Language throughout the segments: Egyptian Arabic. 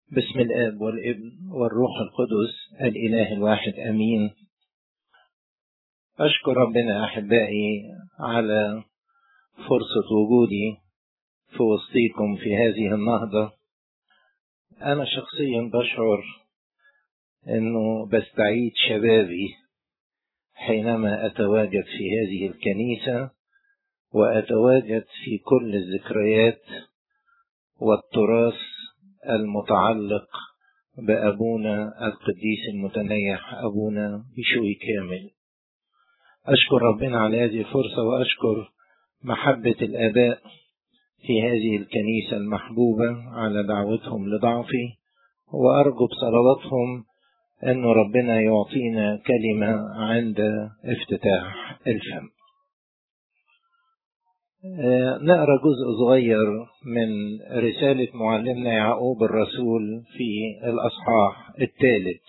بسم الآب والابن والروح القدس الإله الواحد أمين أشكر ربنا أحبائي على فرصة وجودي في وسطيكم في هذه النهضة أنا شخصيا بشعر أنه بستعيد شبابي حينما أتواجد في هذه الكنيسة وأتواجد في كل الذكريات والتراث المتعلق بأبونا القديس المتنيح أبونا بشوي كامل أشكر ربنا على هذه الفرصة وأشكر محبة الآباء في هذه الكنيسة المحبوبة على دعوتهم لضعفي وأرجو بصلواتهم أن ربنا يعطينا كلمة عند افتتاح الفم نقرا جزء صغير من رسالة معلمنا يعقوب الرسول في الأصحاح الثالث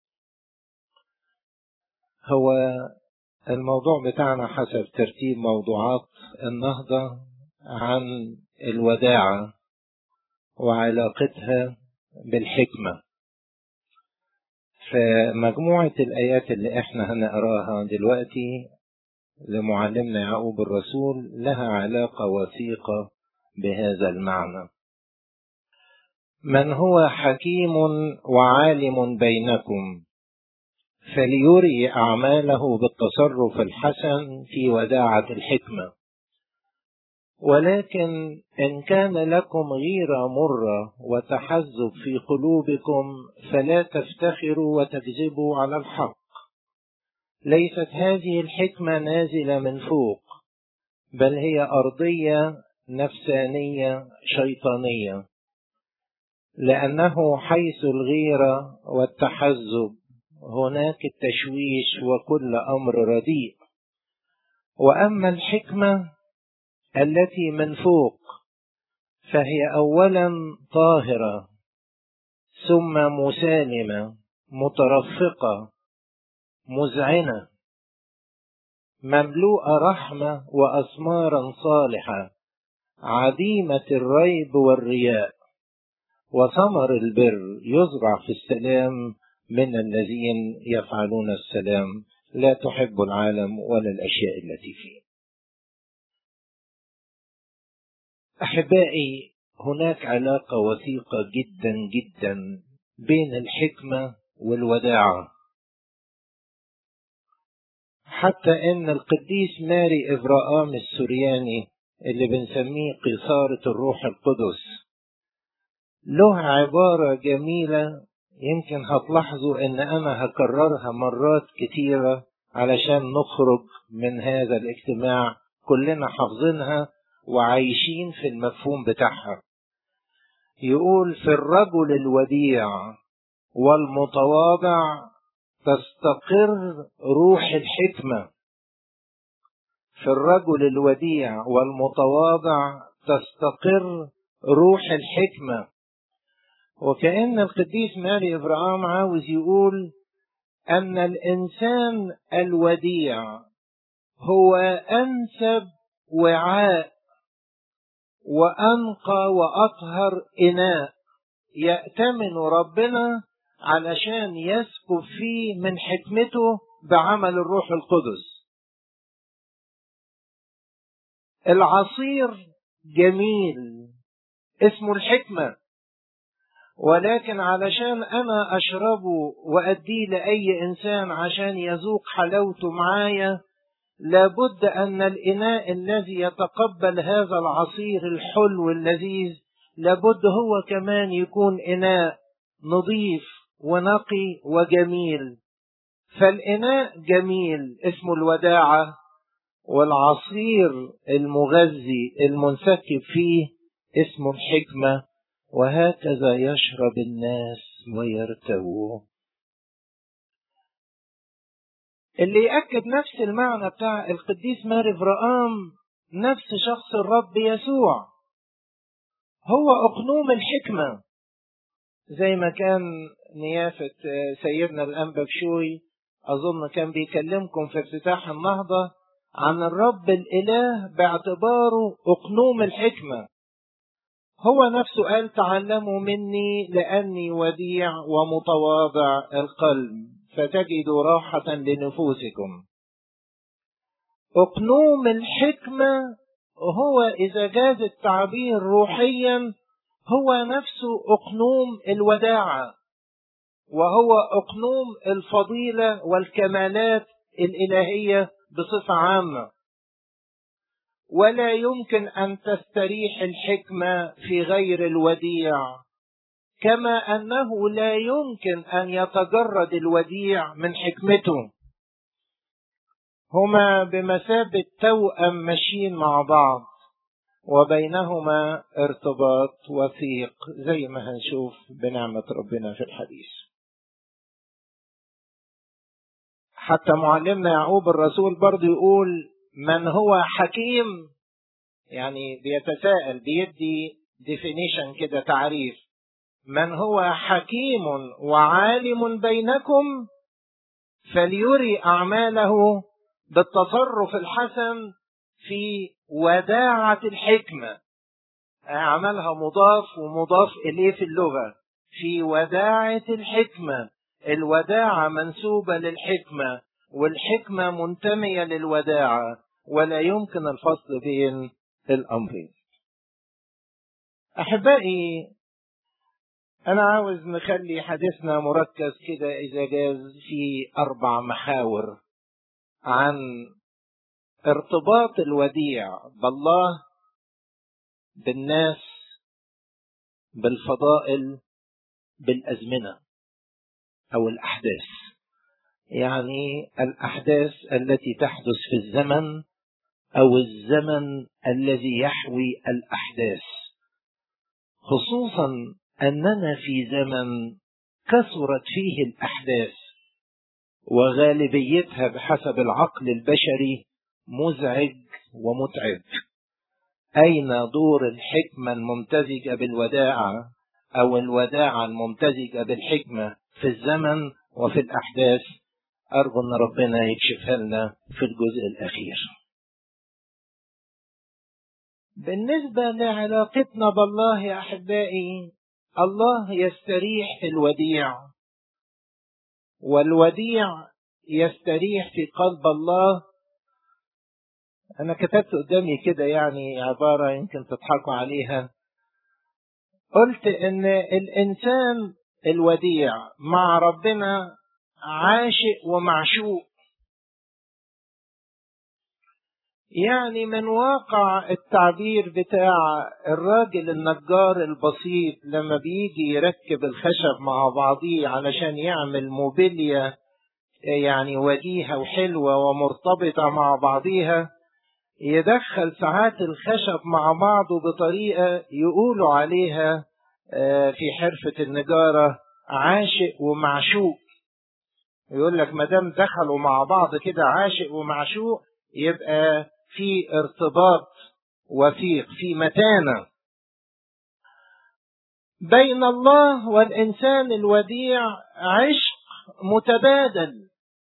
هو الموضوع بتاعنا حسب ترتيب موضوعات النهضة عن الوداعة وعلاقتها بالحكمة فمجموعة الآيات اللي احنا هنقراها دلوقتي لمعلمنا يعقوب الرسول لها علاقة وثيقة بهذا المعنى من هو حكيم وعالم بينكم فليري أعماله بالتصرف الحسن في وداعة الحكمة ولكن إن كان لكم غيرة مرة وتحزب في قلوبكم فلا تفتخروا وتكذبوا على الحق ليست هذه الحكمة نازلة من فوق بل هي أرضية نفسانية شيطانية لأنه حيث الغيرة والتحزب هناك التشويش وكل أمر رديء وأما الحكمة التي من فوق فهي أولا طاهرة ثم مسالمة مترفقة مذعنة مملوءة رحمة وأثمارا صالحة عديمة الريب والرياء وثمر البر يزرع في السلام من الذين يفعلون السلام لا تحب العالم ولا الأشياء التي فيه أحبائي هناك علاقة وثيقة جدا جدا بين الحكمة والوداعة حتى ان القديس ماري ابراهام السورياني اللي بنسميه قيصارة الروح القدس له عبارة جميلة يمكن هتلاحظوا ان انا هكررها مرات كتيرة علشان نخرج من هذا الاجتماع كلنا حافظينها وعايشين في المفهوم بتاعها يقول في الرجل الوديع والمتواضع تستقر روح الحكمة في الرجل الوديع والمتواضع تستقر روح الحكمة وكأن القديس ماري إبراهام عاوز يقول أن الإنسان الوديع هو أنسب وعاء وأنقى وأطهر إناء يأتمن ربنا علشان يسكب فيه من حكمته بعمل الروح القدس العصير جميل اسمه الحكمة ولكن علشان أنا أشربه وأديه لأي إنسان عشان يذوق حلاوته معايا لابد أن الإناء الذي يتقبل هذا العصير الحلو اللذيذ لابد هو كمان يكون إناء نظيف ونقي وجميل فالإناء جميل اسمه الوداعة والعصير المغذي المنسكب فيه اسمه الحكمة وهكذا يشرب الناس ويرتووا اللي يأكد نفس المعنى بتاع القديس ماري فرقام نفس شخص الرب يسوع هو أقنوم الحكمة زي ما كان نيافة سيدنا الأنبا بشوي أظن كان بيكلمكم في افتتاح النهضة عن الرب الإله باعتباره أقنوم الحكمة هو نفسه قال تعلموا مني لأني وديع ومتواضع القلب فتجدوا راحة لنفوسكم أقنوم الحكمة هو إذا جاز التعبير روحيا هو نفسه أقنوم الوداعة وهو أقنوم الفضيلة والكمالات الإلهية بصفة عامة ولا يمكن أن تستريح الحكمة في غير الوديع كما أنه لا يمكن أن يتجرد الوديع من حكمته هما بمثابة توأم ماشيين مع بعض وبينهما ارتباط وثيق زي ما هنشوف بنعمة ربنا في الحديث حتى معلمنا يعقوب الرسول برضه يقول من هو حكيم يعني بيتساءل بيدي ديفينيشن كده تعريف من هو حكيم وعالم بينكم فليري أعماله بالتصرف الحسن في وداعة الحكمة عملها مضاف ومضاف إليه في اللغة في وداعة الحكمة الوداعة منسوبة للحكمة والحكمة منتمية للوداعة ولا يمكن الفصل بين الأمرين أحبائي أنا عاوز نخلي حديثنا مركز كده إذا جاز في أربع محاور عن ارتباط الوديع بالله بالناس بالفضائل بالازمنه او الاحداث يعني الاحداث التي تحدث في الزمن او الزمن الذي يحوي الاحداث خصوصا اننا في زمن كثرت فيه الاحداث وغالبيتها بحسب العقل البشري مزعج ومتعب أين دور الحكمة الممتزجة بالوداعة أو الوداعة الممتزجة بالحكمة في الزمن وفي الأحداث أرجو أن ربنا يكشفها لنا في الجزء الأخير بالنسبة لعلاقتنا بالله يا أحبائي الله يستريح في الوديع والوديع يستريح في قلب الله أنا كتبت قدامي كده يعني عبارة يمكن تضحكوا عليها قلت إن الإنسان الوديع مع ربنا عاشق ومعشوق يعني من واقع التعبير بتاع الراجل النجار البسيط لما بيجي يركب الخشب مع بعضيه علشان يعمل موبيليا يعني وجيهة وحلوة ومرتبطة مع بعضيها يدخل ساعات الخشب مع بعضه بطريقة يقولوا عليها في حرفة النجارة عاشق ومعشوق يقول لك ما دام دخلوا مع بعض كده عاشق ومعشوق يبقى في ارتباط وثيق في متانة بين الله والإنسان الوديع عشق متبادل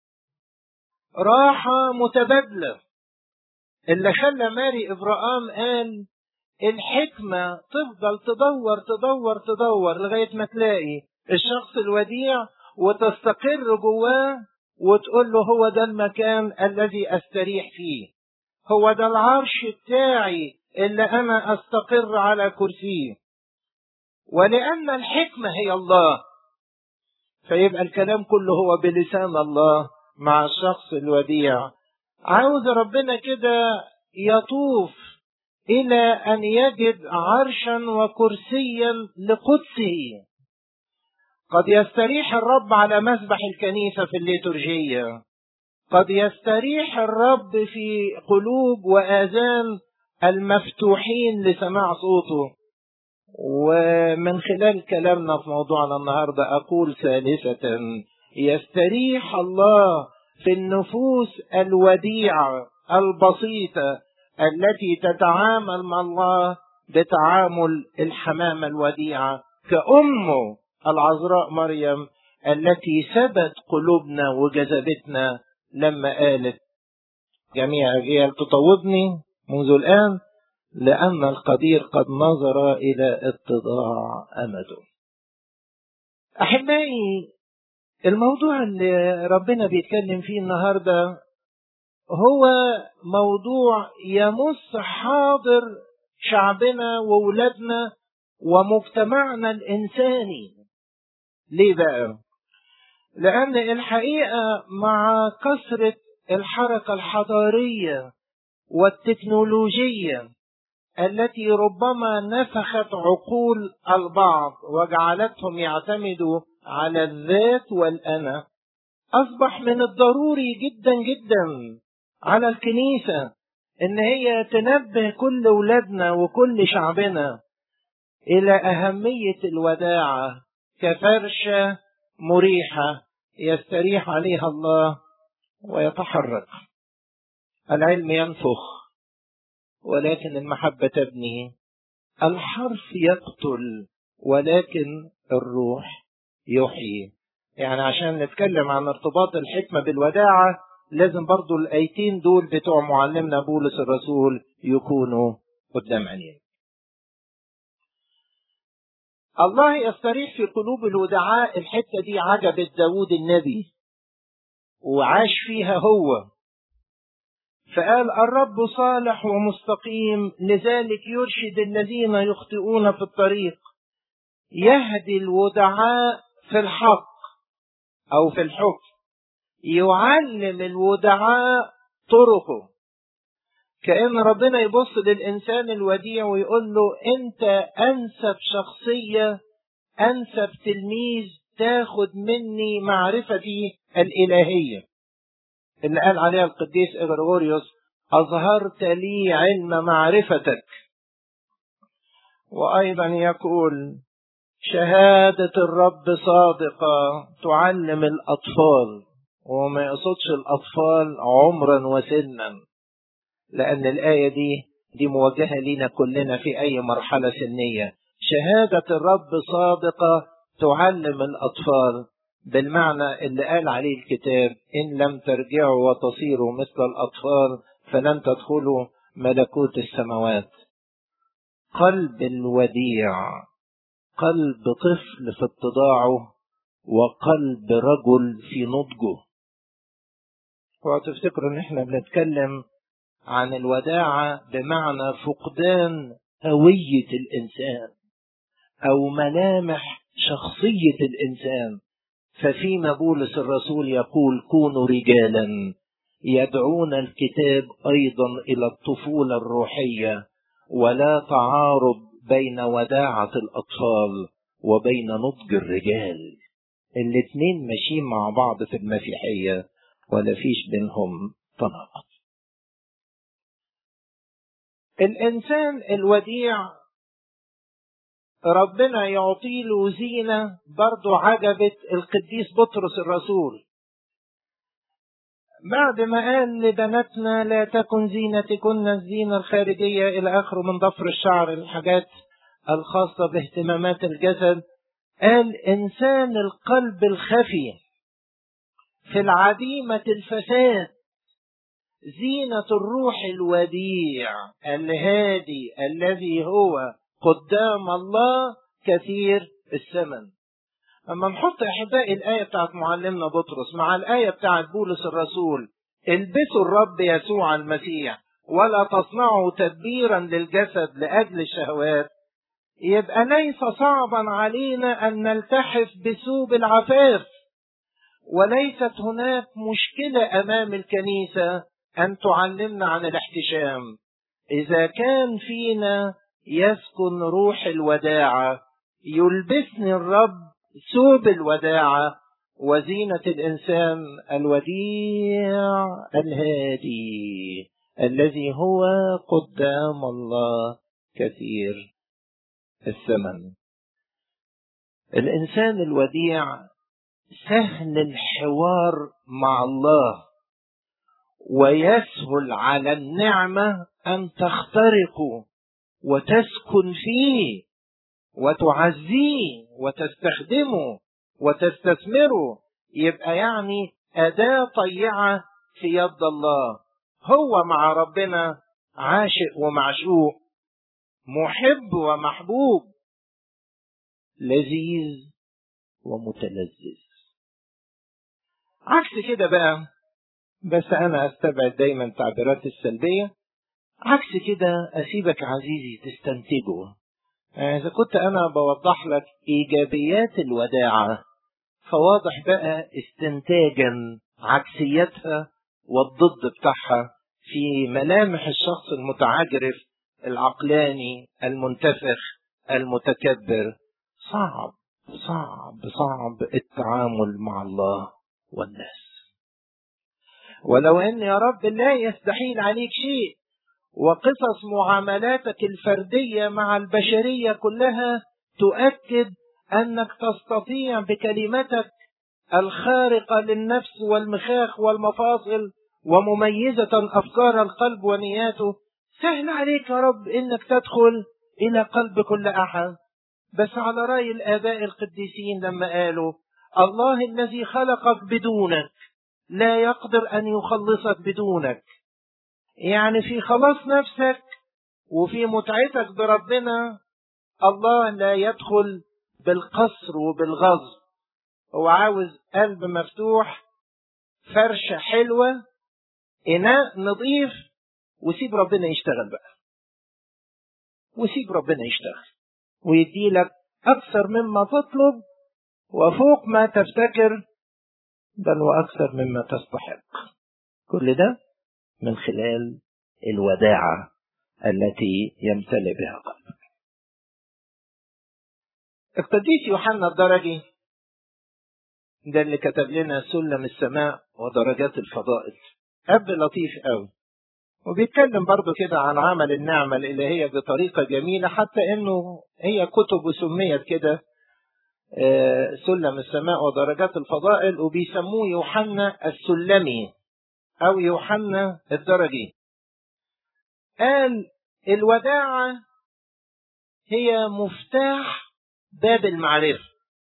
راحة متبادلة اللي خلى ماري إبراهام قال الحكمة تفضل تدور تدور تدور لغاية ما تلاقي الشخص الوديع وتستقر جواه وتقول له هو ده المكان الذي استريح فيه هو ده العرش بتاعي اللي انا استقر على كرسيه ولان الحكمه هي الله فيبقى الكلام كله هو بلسان الله مع الشخص الوديع عاوز ربنا كده يطوف الى ان يجد عرشا وكرسيا لقدسه قد يستريح الرب على مسبح الكنيسه في الليتورجيه قد يستريح الرب في قلوب واذان المفتوحين لسماع صوته ومن خلال كلامنا في موضوعنا النهارده اقول ثالثه يستريح الله في النفوس الوديعه البسيطه التي تتعامل مع الله بتعامل الحمامه الوديعه كامه العذراء مريم التي سبت قلوبنا وجذبتنا لما قالت جميع الرجال تطوبني منذ الآن لأن القدير قد نظر إلى اتضاع أمده أحبائي الموضوع اللي ربنا بيتكلم فيه النهارده هو موضوع يمس حاضر شعبنا وولادنا ومجتمعنا الإنساني ليه بقى؟ لأن الحقيقة مع كثرة الحركة الحضارية والتكنولوجية التي ربما نفخت عقول البعض وجعلتهم يعتمدوا على الذات والأنا أصبح من الضروري جدا جدا على الكنيسة إن هي تنبه كل ولادنا وكل شعبنا إلى أهمية الوداعة كفرشة مريحة يستريح عليها الله ويتحرك العلم ينفخ ولكن المحبة تبني الحرف يقتل ولكن الروح يحيي يعني عشان نتكلم عن ارتباط الحكمة بالوداعة لازم برضو الآيتين دول بتوع معلمنا بولس الرسول يكونوا قدام عينينا الله يستريح في قلوب الودعاء الحتة دي عجبت داود النبي وعاش فيها هو فقال الرب صالح ومستقيم لذلك يرشد الذين يخطئون في الطريق يهدي الودعاء في الحق او في الحكم يعلم الودعاء طرقه كأن ربنا يبص للإنسان الوديع ويقول له أنت أنسب شخصية أنسب تلميذ تاخد مني معرفتي الإلهية اللي قال عليها القديس إغريغوريوس أظهرت لي علم معرفتك وأيضا يقول شهادة الرب صادقة تعلم الأطفال وما يقصدش الأطفال عمرا وسنا لأن الآية دي دي موجهة لنا كلنا في أي مرحلة سنية شهادة الرب صادقة تعلم الأطفال بالمعنى اللي قال عليه الكتاب إن لم ترجعوا وتصيروا مثل الأطفال فلن تدخلوا ملكوت السماوات قلب الوديع قلب طفل في اتضاعه وقلب رجل في نضجه وتفتكروا ان احنا بنتكلم عن الوداعة بمعنى فقدان هوية الإنسان أو ملامح شخصية الإنسان ففيما بولس الرسول يقول كونوا رجالا يدعون الكتاب أيضا إلى الطفولة الروحية ولا تعارض بين وداعة الأطفال وبين نضج الرجال الاثنين ماشيين مع بعض في المسيحية ولا فيش بينهم تناقض الإنسان الوديع ربنا يعطي له زينة برضو عجبت القديس بطرس الرسول بعد ما قال لبناتنا لا تكن زينتكن الزينة الخارجية إلى آخره من ضفر الشعر الحاجات الخاصة باهتمامات الجسد قال إنسان القلب الخفي في العديمة الفساد زينة الروح الوديع الهادي الذي هو قدام الله كثير الثمن أما نحط أحبائي الآية بتاعت معلمنا بطرس مع الآية بتاعت بولس الرسول البسوا الرب يسوع المسيح ولا تصنعوا تدبيرا للجسد لأجل الشهوات يبقى ليس صعبا علينا أن نلتحف بثوب العفاف وليست هناك مشكلة أمام الكنيسة أن تعلمنا عن الاحتشام إذا كان فينا يسكن روح الوداعة يلبسني الرب ثوب الوداعة وزينة الإنسان الوديع الهادي الذي هو قدام الله كثير الثمن الإنسان الوديع سهل الحوار مع الله ويسهل على النعمة أن تخترقه وتسكن فيه وتعزيه وتستخدمه وتستثمره يبقى يعني أداة طيعة في يد الله هو مع ربنا عاشق ومعشوق محب ومحبوب لذيذ ومتلذذ عكس كده بقى بس انا استبعد دايما تعبيرات السلبيه عكس كده اسيبك عزيزي تستنتجه اذا كنت انا بوضح لك ايجابيات الوداعه فواضح بقى استنتاجا عكسيتها والضد بتاعها في ملامح الشخص المتعجرف العقلاني المنتفخ المتكبر صعب صعب صعب التعامل مع الله والناس ولو ان يا رب لا يستحيل عليك شيء وقصص معاملاتك الفرديه مع البشريه كلها تؤكد انك تستطيع بكلمتك الخارقه للنفس والمخاخ والمفاصل ومميزه افكار القلب ونياته سهل عليك يا رب انك تدخل الى قلب كل احد بس على راي الاباء القديسين لما قالوا الله الذي خلقك بدونك لا يقدر ان يخلصك بدونك يعني في خلاص نفسك وفي متعتك بربنا الله لا يدخل بالقصر وبالغصب هو عاوز قلب مفتوح فرشة حلوة إناء نظيف وسيب ربنا يشتغل بقى وسيب ربنا يشتغل ويدي لك أكثر مما تطلب وفوق ما تفتكر بل وأكثر مما تستحق كل ده من خلال الوداعة التي يمتلئ بها قلبك القديس يوحنا الدرجي ده اللي كتب لنا سلم السماء ودرجات الفضائل أب لطيف قوي وبيتكلم برضه كده عن عمل النعمة الإلهية بطريقة جميلة حتى إنه هي كتب سميت كده سلم السماء ودرجات الفضائل وبيسموه يوحنا السلمي أو يوحنا الدرجي قال الوداعة هي مفتاح باب المعرفة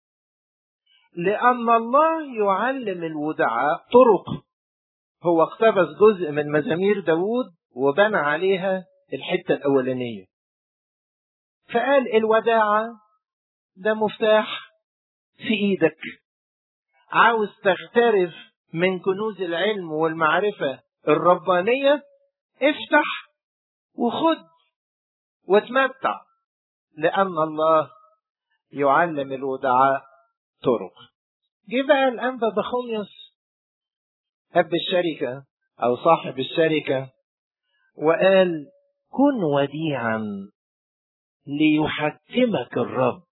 لأن الله يعلم الودعاء طرق هو اقتبس جزء من مزامير داود وبنى عليها الحتة الأولانية فقال الوداعة ده مفتاح في ايدك عاوز تغترف من كنوز العلم والمعرفة الربانية افتح وخد وتمتع لأن الله يعلم الودعاء طرق جه بقى الأنبا بخوميوس أب الشركة أو صاحب الشركة وقال كن وديعا ليحكمك الرب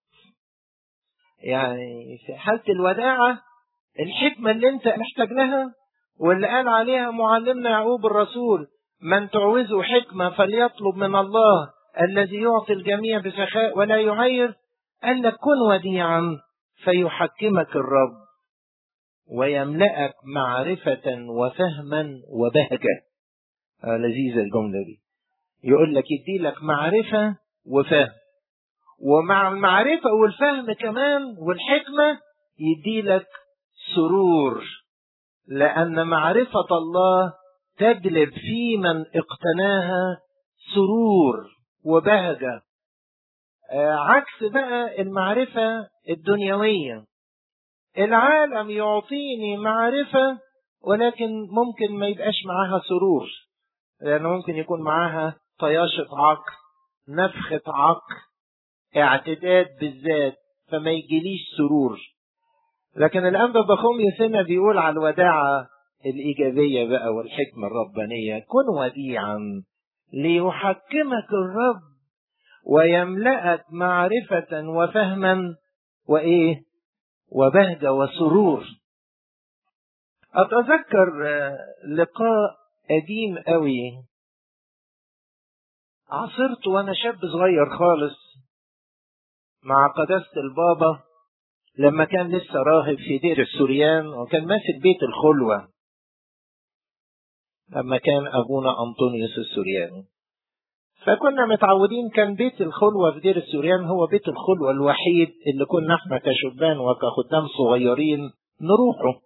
يعني في حالة الوداعة الحكمة اللي انت محتاج لها واللي قال عليها معلمنا يعقوب الرسول من تعوزه حكمة فليطلب من الله الذي يعطي الجميع بسخاء ولا يعير قال لك كن وديعا فيحكمك الرب ويملأك معرفة وفهما وبهجة آه لذيذة الجملة دي يقول لك يدي لك معرفة وفهم ومع المعرفة والفهم كمان والحكمة يدي لك سرور لأن معرفة الله تجلب في من اقتناها سرور وبهجة آه عكس بقى المعرفة الدنيوية العالم يعطيني معرفة ولكن ممكن ما يبقاش معاها سرور لأن ممكن يكون معاها طياشة عقل نفخة عقل اعتداد بالذات فما يجيليش سرور لكن الأنبا بخوميوس هنا بيقول على الوداعة الإيجابية بقى والحكمة الربانية كن وديعا ليحكمك الرب ويملأك معرفة وفهما وإيه وبهجة وسرور أتذكر لقاء قديم قوي عصرت وأنا شاب صغير خالص مع قداسة البابا لما كان لسه راهب في دير السوريان وكان ماسك بيت الخلوة لما كان أبونا أنطونيوس السورياني فكنا متعودين كان بيت الخلوة في دير السوريان هو بيت الخلوة الوحيد اللي كنا احنا كشبان وكخدام صغيرين نروحه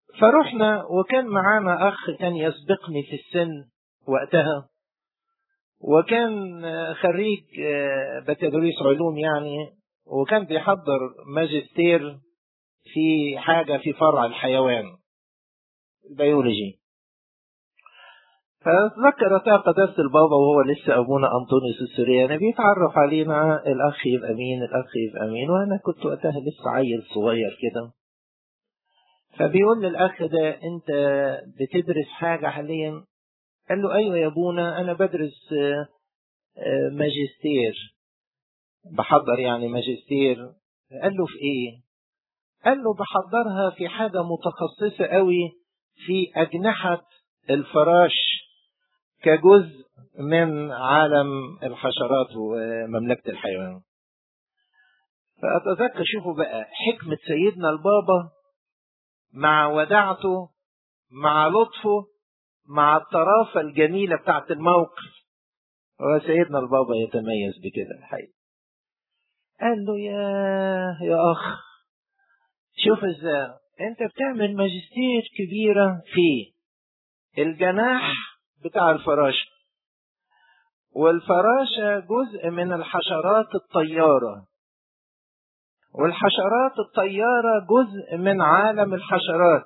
فرحنا وكان معانا أخ كان يسبقني في السن وقتها وكان خريج بكالوريوس علوم يعني وكان بيحضر ماجستير في حاجة في فرع الحيوان البيولوجي فذكر قداسة البابا وهو لسه أبونا أنطونيوس السورياني بيتعرف علينا الأخ يبقى مين الأخ يبقى مين وأنا كنت وقتها لسه عيل صغير كده فبيقول للأخ ده أنت بتدرس حاجة حاليا قال له أيوة يا أبونا أنا بدرس ماجستير بحضر يعني ماجستير قال له في إيه قال له بحضرها في حاجة متخصصة قوي في أجنحة الفراش كجزء من عالم الحشرات ومملكة الحيوان فأتذكر شوفوا بقى حكمة سيدنا البابا مع ودعته مع لطفه مع الطرافة الجميلة بتاعت الموقف هو سيدنا البابا يتميز بكده الحقيقة قال له يا يا أخ شوف ازاي انت بتعمل ماجستير كبيرة في الجناح بتاع الفراشة والفراشة جزء من الحشرات الطيارة والحشرات الطيارة جزء من عالم الحشرات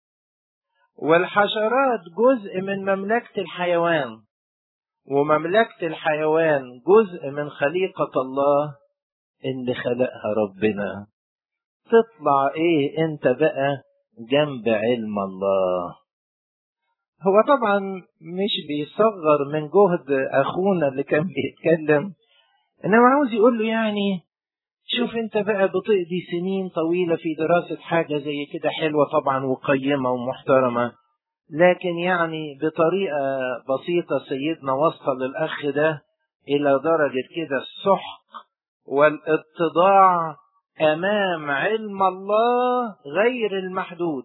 والحشرات جزء من مملكة الحيوان ومملكة الحيوان جزء من خليقة الله اللي خلقها ربنا تطلع ايه انت بقى جنب علم الله هو طبعا مش بيصغر من جهد اخونا اللي كان بيتكلم انما عاوز يقول له يعني شوف انت بقى بتقضي سنين طويله في دراسه حاجه زي كده حلوه طبعا وقيمه ومحترمه لكن يعني بطريقه بسيطه سيدنا وصل للاخ ده الى درجه كده السحق والاتضاع امام علم الله غير المحدود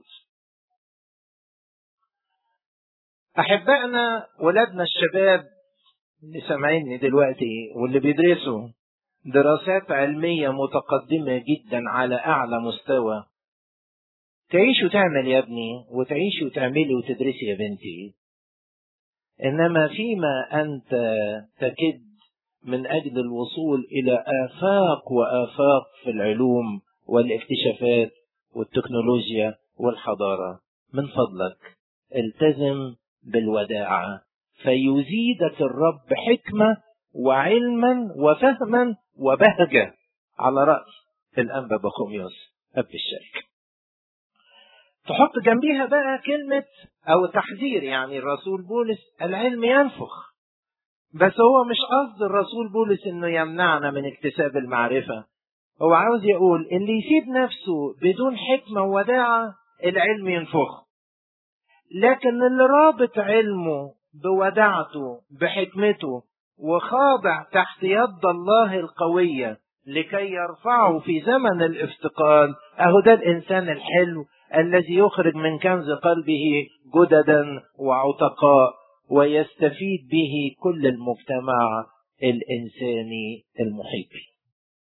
احبائنا ولادنا الشباب اللي سامعيني دلوقتي واللي بيدرسوا دراسات علميه متقدمه جدا على اعلى مستوى تعيش وتعمل يا ابني وتعيش وتعملي وتدرسي يا بنتي انما فيما انت تكد من اجل الوصول الى افاق وافاق في العلوم والاكتشافات والتكنولوجيا والحضاره من فضلك التزم بالوداعه فيزيدك الرب حكمه وعلما وفهما وبهجه على راس الانبا بخوميوس اب الشركه تحط جنبيها بقى كلمه او تحذير يعني الرسول بولس العلم ينفخ بس هو مش قصد الرسول بولس انه يمنعنا من اكتساب المعرفة هو عاوز يقول اللي يسيب نفسه بدون حكمة وداعة العلم ينفخ لكن اللي رابط علمه بوداعته بحكمته وخاضع تحت يد الله القوية لكي يرفعه في زمن الافتقاد اهو ده الانسان الحلو الذي يخرج من كنز قلبه جددا وعتقاء ويستفيد به كل المجتمع الإنساني المحيط به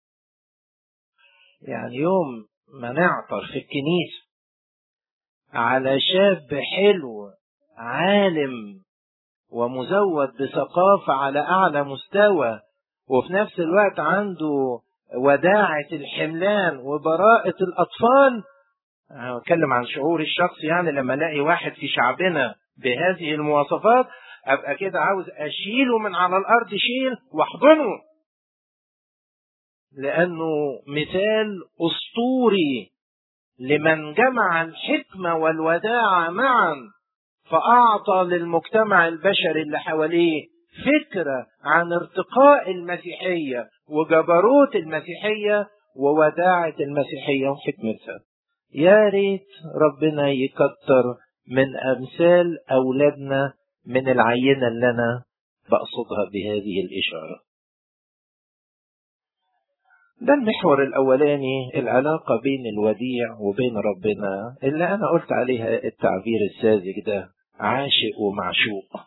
يعني يوم ما نعطر في الكنيسة على شاب حلو عالم ومزود بثقافة على أعلى مستوى وفي نفس الوقت عنده وداعة الحملان وبراءة الأطفال أنا بتكلم عن شعور الشخص يعني لما الاقي واحد في شعبنا بهذه المواصفات ابقى كده عاوز اشيله من على الارض شيل واحضنه لانه مثال اسطوري لمن جمع الحكمه والوداعه معا فاعطى للمجتمع البشري اللي حواليه فكره عن ارتقاء المسيحيه وجبروت المسيحيه ووداعه المسيحيه وحكمتها يا ريت ربنا يكتر من امثال اولادنا من العينه اللي انا بقصدها بهذه الاشاره ده المحور الاولاني العلاقه بين الوديع وبين ربنا اللي انا قلت عليها التعبير الساذج ده عاشق ومعشوق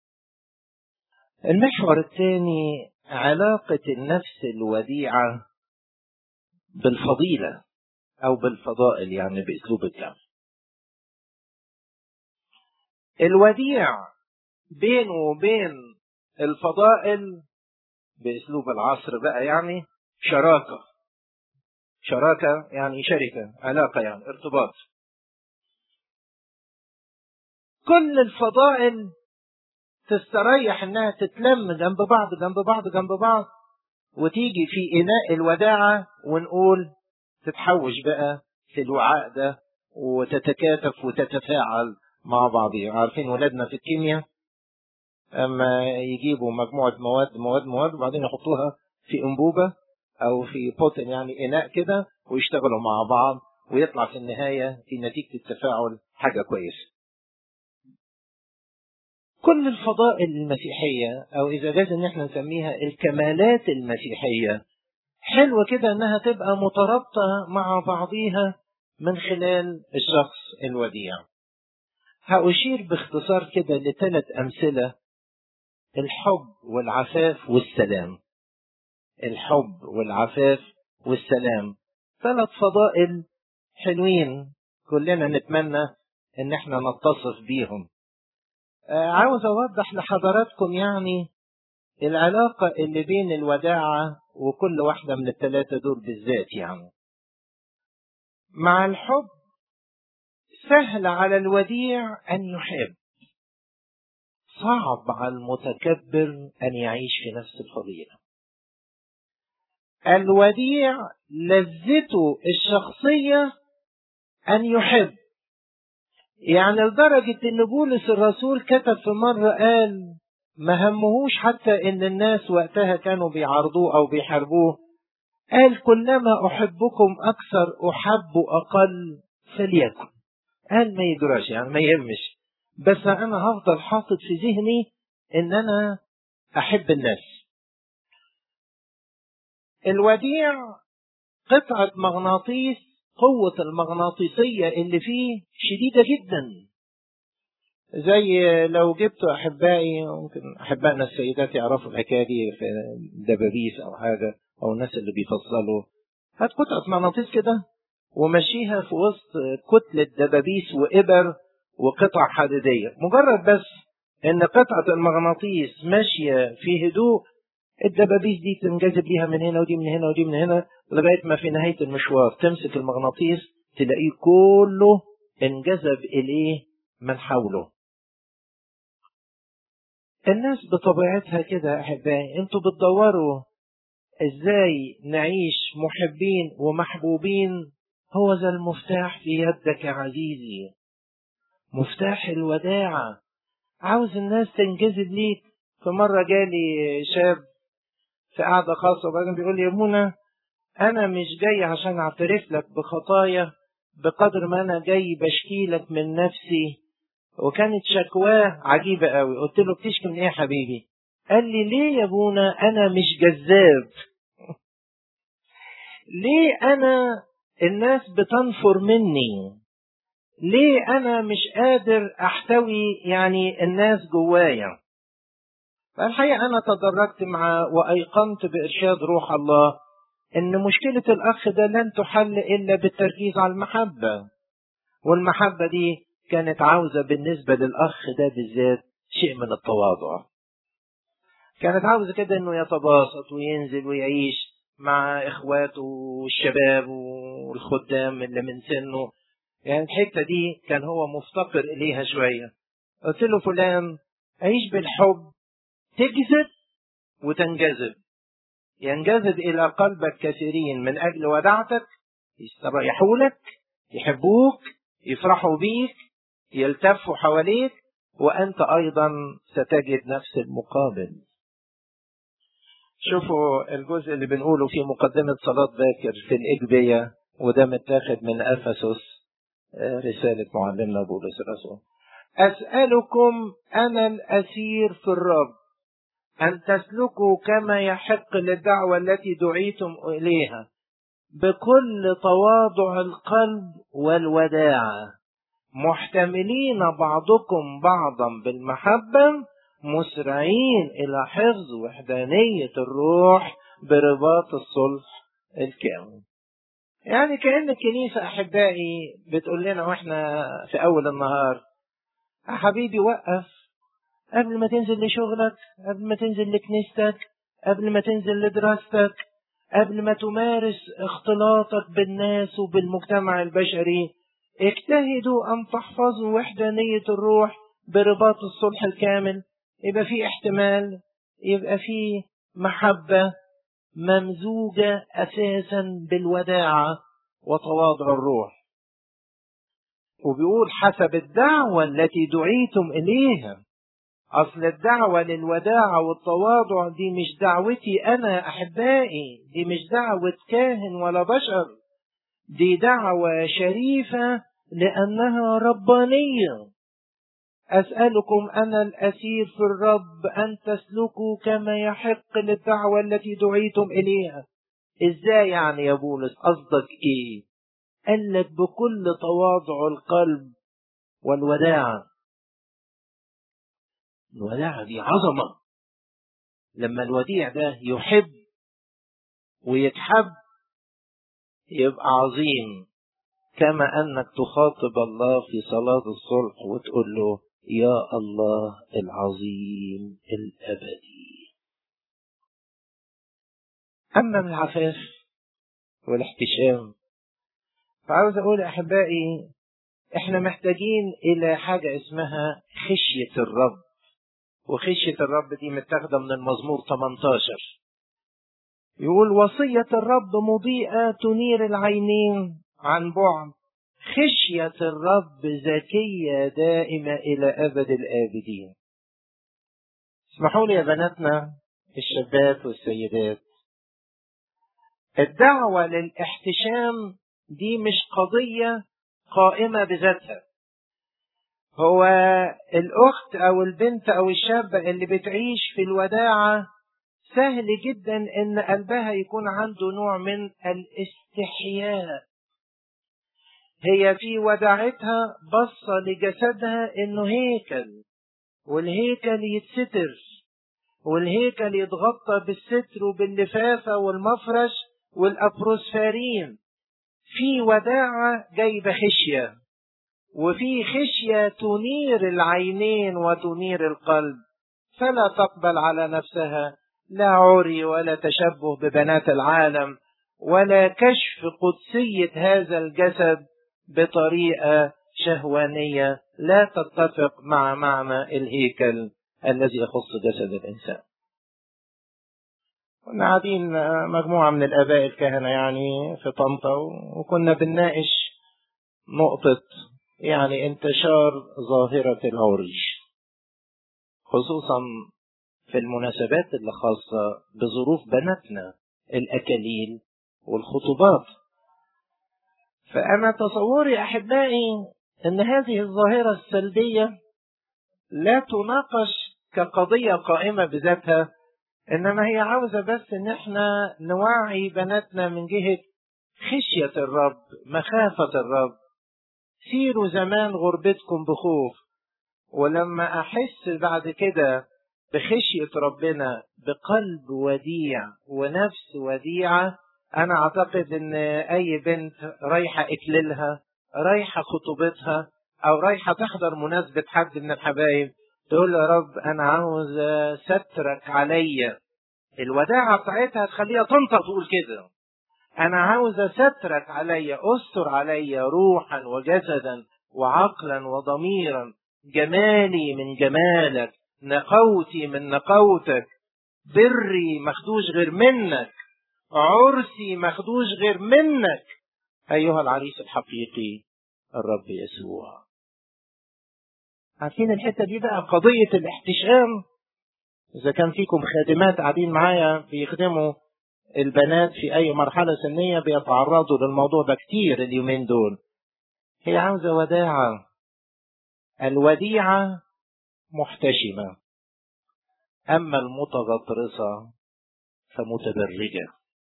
المحور الثاني علاقه النفس الوديعه بالفضيله او بالفضائل يعني باسلوب الجمع الوديع بينه وبين الفضائل باسلوب العصر بقى يعني شراكه شراكه يعني شركه علاقه يعني ارتباط كل الفضائل تستريح انها تتلم جنب بعض جنب بعض جنب بعض وتيجي في اناء الوداعه ونقول تتحوش بقى في الوعاء ده وتتكاتف وتتفاعل مع بعضها عارفين ولادنا في الكيمياء اما يجيبوا مجموعه مواد مواد مواد وبعدين يحطوها في انبوبه او في بوتن يعني اناء كده ويشتغلوا مع بعض ويطلع في النهايه في نتيجه التفاعل حاجه كويسه كل الفضائل المسيحية أو إذا جاز إن احنا نسميها الكمالات المسيحية حلوة كده إنها تبقى مترابطة مع بعضيها من خلال الشخص الوديع. هأشير باختصار كده لثلاث أمثلة الحب والعفاف والسلام. الحب والعفاف والسلام. ثلاث فضائل حلوين كلنا نتمنى إن احنا نتصف بيهم. عاوز اوضح لحضراتكم يعني العلاقة اللي بين الوداعة وكل واحدة من الثلاثة دول بالذات يعني مع الحب سهل على الوديع أن يحب صعب على المتكبر أن يعيش في نفس الفضيلة الوديع لذته الشخصية أن يحب يعني لدرجة إن بولس الرسول كتب في مرة قال ما همهوش حتى إن الناس وقتها كانوا بيعارضوه أو بيحاربوه قال كلما أحبكم أكثر أحب أقل فليكن قال ما يجراش يعني ما يهمش بس أنا هفضل حاطط في ذهني إن أنا أحب الناس الوديع قطعة مغناطيس قوة المغناطيسية اللي فيه شديدة جدا زي لو جبت أحبائي ممكن أحبائنا السيدات يعرفوا الحكاية دي في دبابيس أو حاجة أو الناس اللي بيفصلوا هات قطعة مغناطيس كده ومشيها في وسط كتلة دبابيس وإبر وقطع حديدية مجرد بس إن قطعة المغناطيس ماشية في هدوء الدبابيس دي تنجذب ليها من هنا ودي من هنا ودي من هنا لغاية ما في نهاية المشوار تمسك المغناطيس تلاقيه كله انجذب إليه من حوله الناس بطبيعتها كده أحبائي انتوا بتدوروا ازاي نعيش محبين ومحبوبين هو ذا المفتاح في يدك يا عزيزي مفتاح الوداعة عاوز الناس تنجذب ليك في مرة جالي شاب في قعدة خاصة وبعدين بيقول لي يا منى أنا مش جاي عشان أعترف لك بخطايا بقدر ما أنا جاي بشكي لك من نفسي وكانت شكواه عجيبة قوي قلت له بتشكي من إيه يا حبيبي قال لي ليه يا ابونا أنا مش جذاب ليه أنا الناس بتنفر مني ليه أنا مش قادر أحتوي يعني الناس جوايا فالحقيقة أنا تدرجت مع وأيقنت بإرشاد روح الله إن مشكلة الأخ ده لن تحل إلا بالتركيز على المحبة والمحبة دي كانت عاوزة بالنسبة للأخ ده بالذات شيء من التواضع كانت عاوزة كده إنه يتباسط وينزل ويعيش مع إخواته والشباب والخدام اللي من سنه يعني الحتة دي كان هو مفتقر إليها شوية قلت له فلان عيش بالحب تجذب وتنجذب ينجذب إلى قلبك كثيرين من أجل ودعتك يستريحوا لك يحبوك يفرحوا بيك يلتفوا حواليك وأنت أيضا ستجد نفس المقابل شوفوا الجزء اللي بنقوله في مقدمة صلاة باكر في الإجبية وده متاخد من أفسس رسالة معلمنا بولس الرسول أسألكم أنا الأسير في الرب أن تسلكوا كما يحق للدعوة التي دعيتم إليها بكل تواضع القلب والوداعة محتملين بعضكم بعضا بالمحبة مسرعين إلى حفظ وحدانية الروح برباط الصلح الكامل يعني كأن الكنيسة أحبائي بتقول لنا وإحنا في أول النهار يا حبيبي وقف قبل ما تنزل لشغلك قبل ما تنزل لكنيستك قبل ما تنزل لدراستك قبل ما تمارس اختلاطك بالناس وبالمجتمع البشري اجتهدوا أن تحفظوا وحدانية الروح برباط الصلح الكامل يبقى في احتمال يبقى في محبة ممزوجة أساسا بالوداعة وتواضع الروح وبيقول حسب الدعوة التي دعيتم إليها أصل الدعوة للوداعة والتواضع دي مش دعوتي أنا أحبائي دي مش دعوة كاهن ولا بشر دي دعوة شريفة لأنها ربانية أسألكم أنا الأسير في الرب أن تسلكوا كما يحق للدعوة التي دعيتم إليها إزاي يعني يا بولس قصدك إيه قال لك بكل تواضع القلب والوداعة الوداعة دي عظمة لما الوديع ده يحب ويتحب يبقى عظيم كما أنك تخاطب الله في صلاة الصلح وتقول له يا الله العظيم الأبدي أما من العفاف والاحتشام فعاوز أقول أحبائي إحنا محتاجين إلى حاجة اسمها خشية الرب وخشية الرب دي متاخدة من المزمور 18 يقول وصية الرب مضيئة تنير العينين عن بعد خشية الرب زكية دائمة إلى أبد الآبدين اسمحوا لي يا بناتنا الشابات والسيدات الدعوة للاحتشام دي مش قضية قائمة بذاتها هو الأخت أو البنت أو الشابة اللي بتعيش في الوداعة سهل جدا إن قلبها يكون عنده نوع من الاستحياء هي في وداعتها بصة لجسدها إنه هيكل والهيكل يتستر والهيكل يتغطى بالستر وباللفافة والمفرش والأبروسفارين في وداعة جايبة خشية وفي خشية تنير العينين وتنير القلب فلا تقبل على نفسها لا عري ولا تشبه ببنات العالم ولا كشف قدسية هذا الجسد بطريقة شهوانية لا تتفق مع معنى الهيكل الذي يخص جسد الإنسان كنا قاعدين مجموعة من الآباء الكهنة يعني في طنطا وكنا بنناقش نقطة يعني انتشار ظاهرة العرج خصوصا في المناسبات اللي خاصة بظروف بناتنا الأكاليل والخطوبات فأنا تصوري أحبائي أن هذه الظاهرة السلبية لا تناقش كقضية قائمة بذاتها إنما هي عاوزة بس إن إحنا نوعي بناتنا من جهة خشية الرب مخافة الرب سيروا زمان غربتكم بخوف ولما أحس بعد كده بخشية ربنا بقلب وديع ونفس وديعة أنا أعتقد إن أي بنت رايحة إكليلها رايحة خطوبتها أو رايحة تحضر مناسبة حد من الحبايب تقول يا رب أنا عاوز سترك عليا الوداعة بتاعتها تخليها تنطق تقول كده أنا عاوز سترك عليا أستر عليا روحا وجسدا وعقلا وضميرا جمالي من جمالك نقوتي من نقوتك بري مخدوش غير منك عرسي مخدوش غير منك أيها العريس الحقيقي الرب يسوع عارفين الحتة دي بقى قضية الاحتشام إذا كان فيكم خادمات قاعدين معايا بيخدموا البنات في أي مرحلة سنية بيتعرضوا للموضوع ده كتير اليومين دول هي عاوزة وداعة الوديعة محتشمة أما المتغطرسة فمتبرجة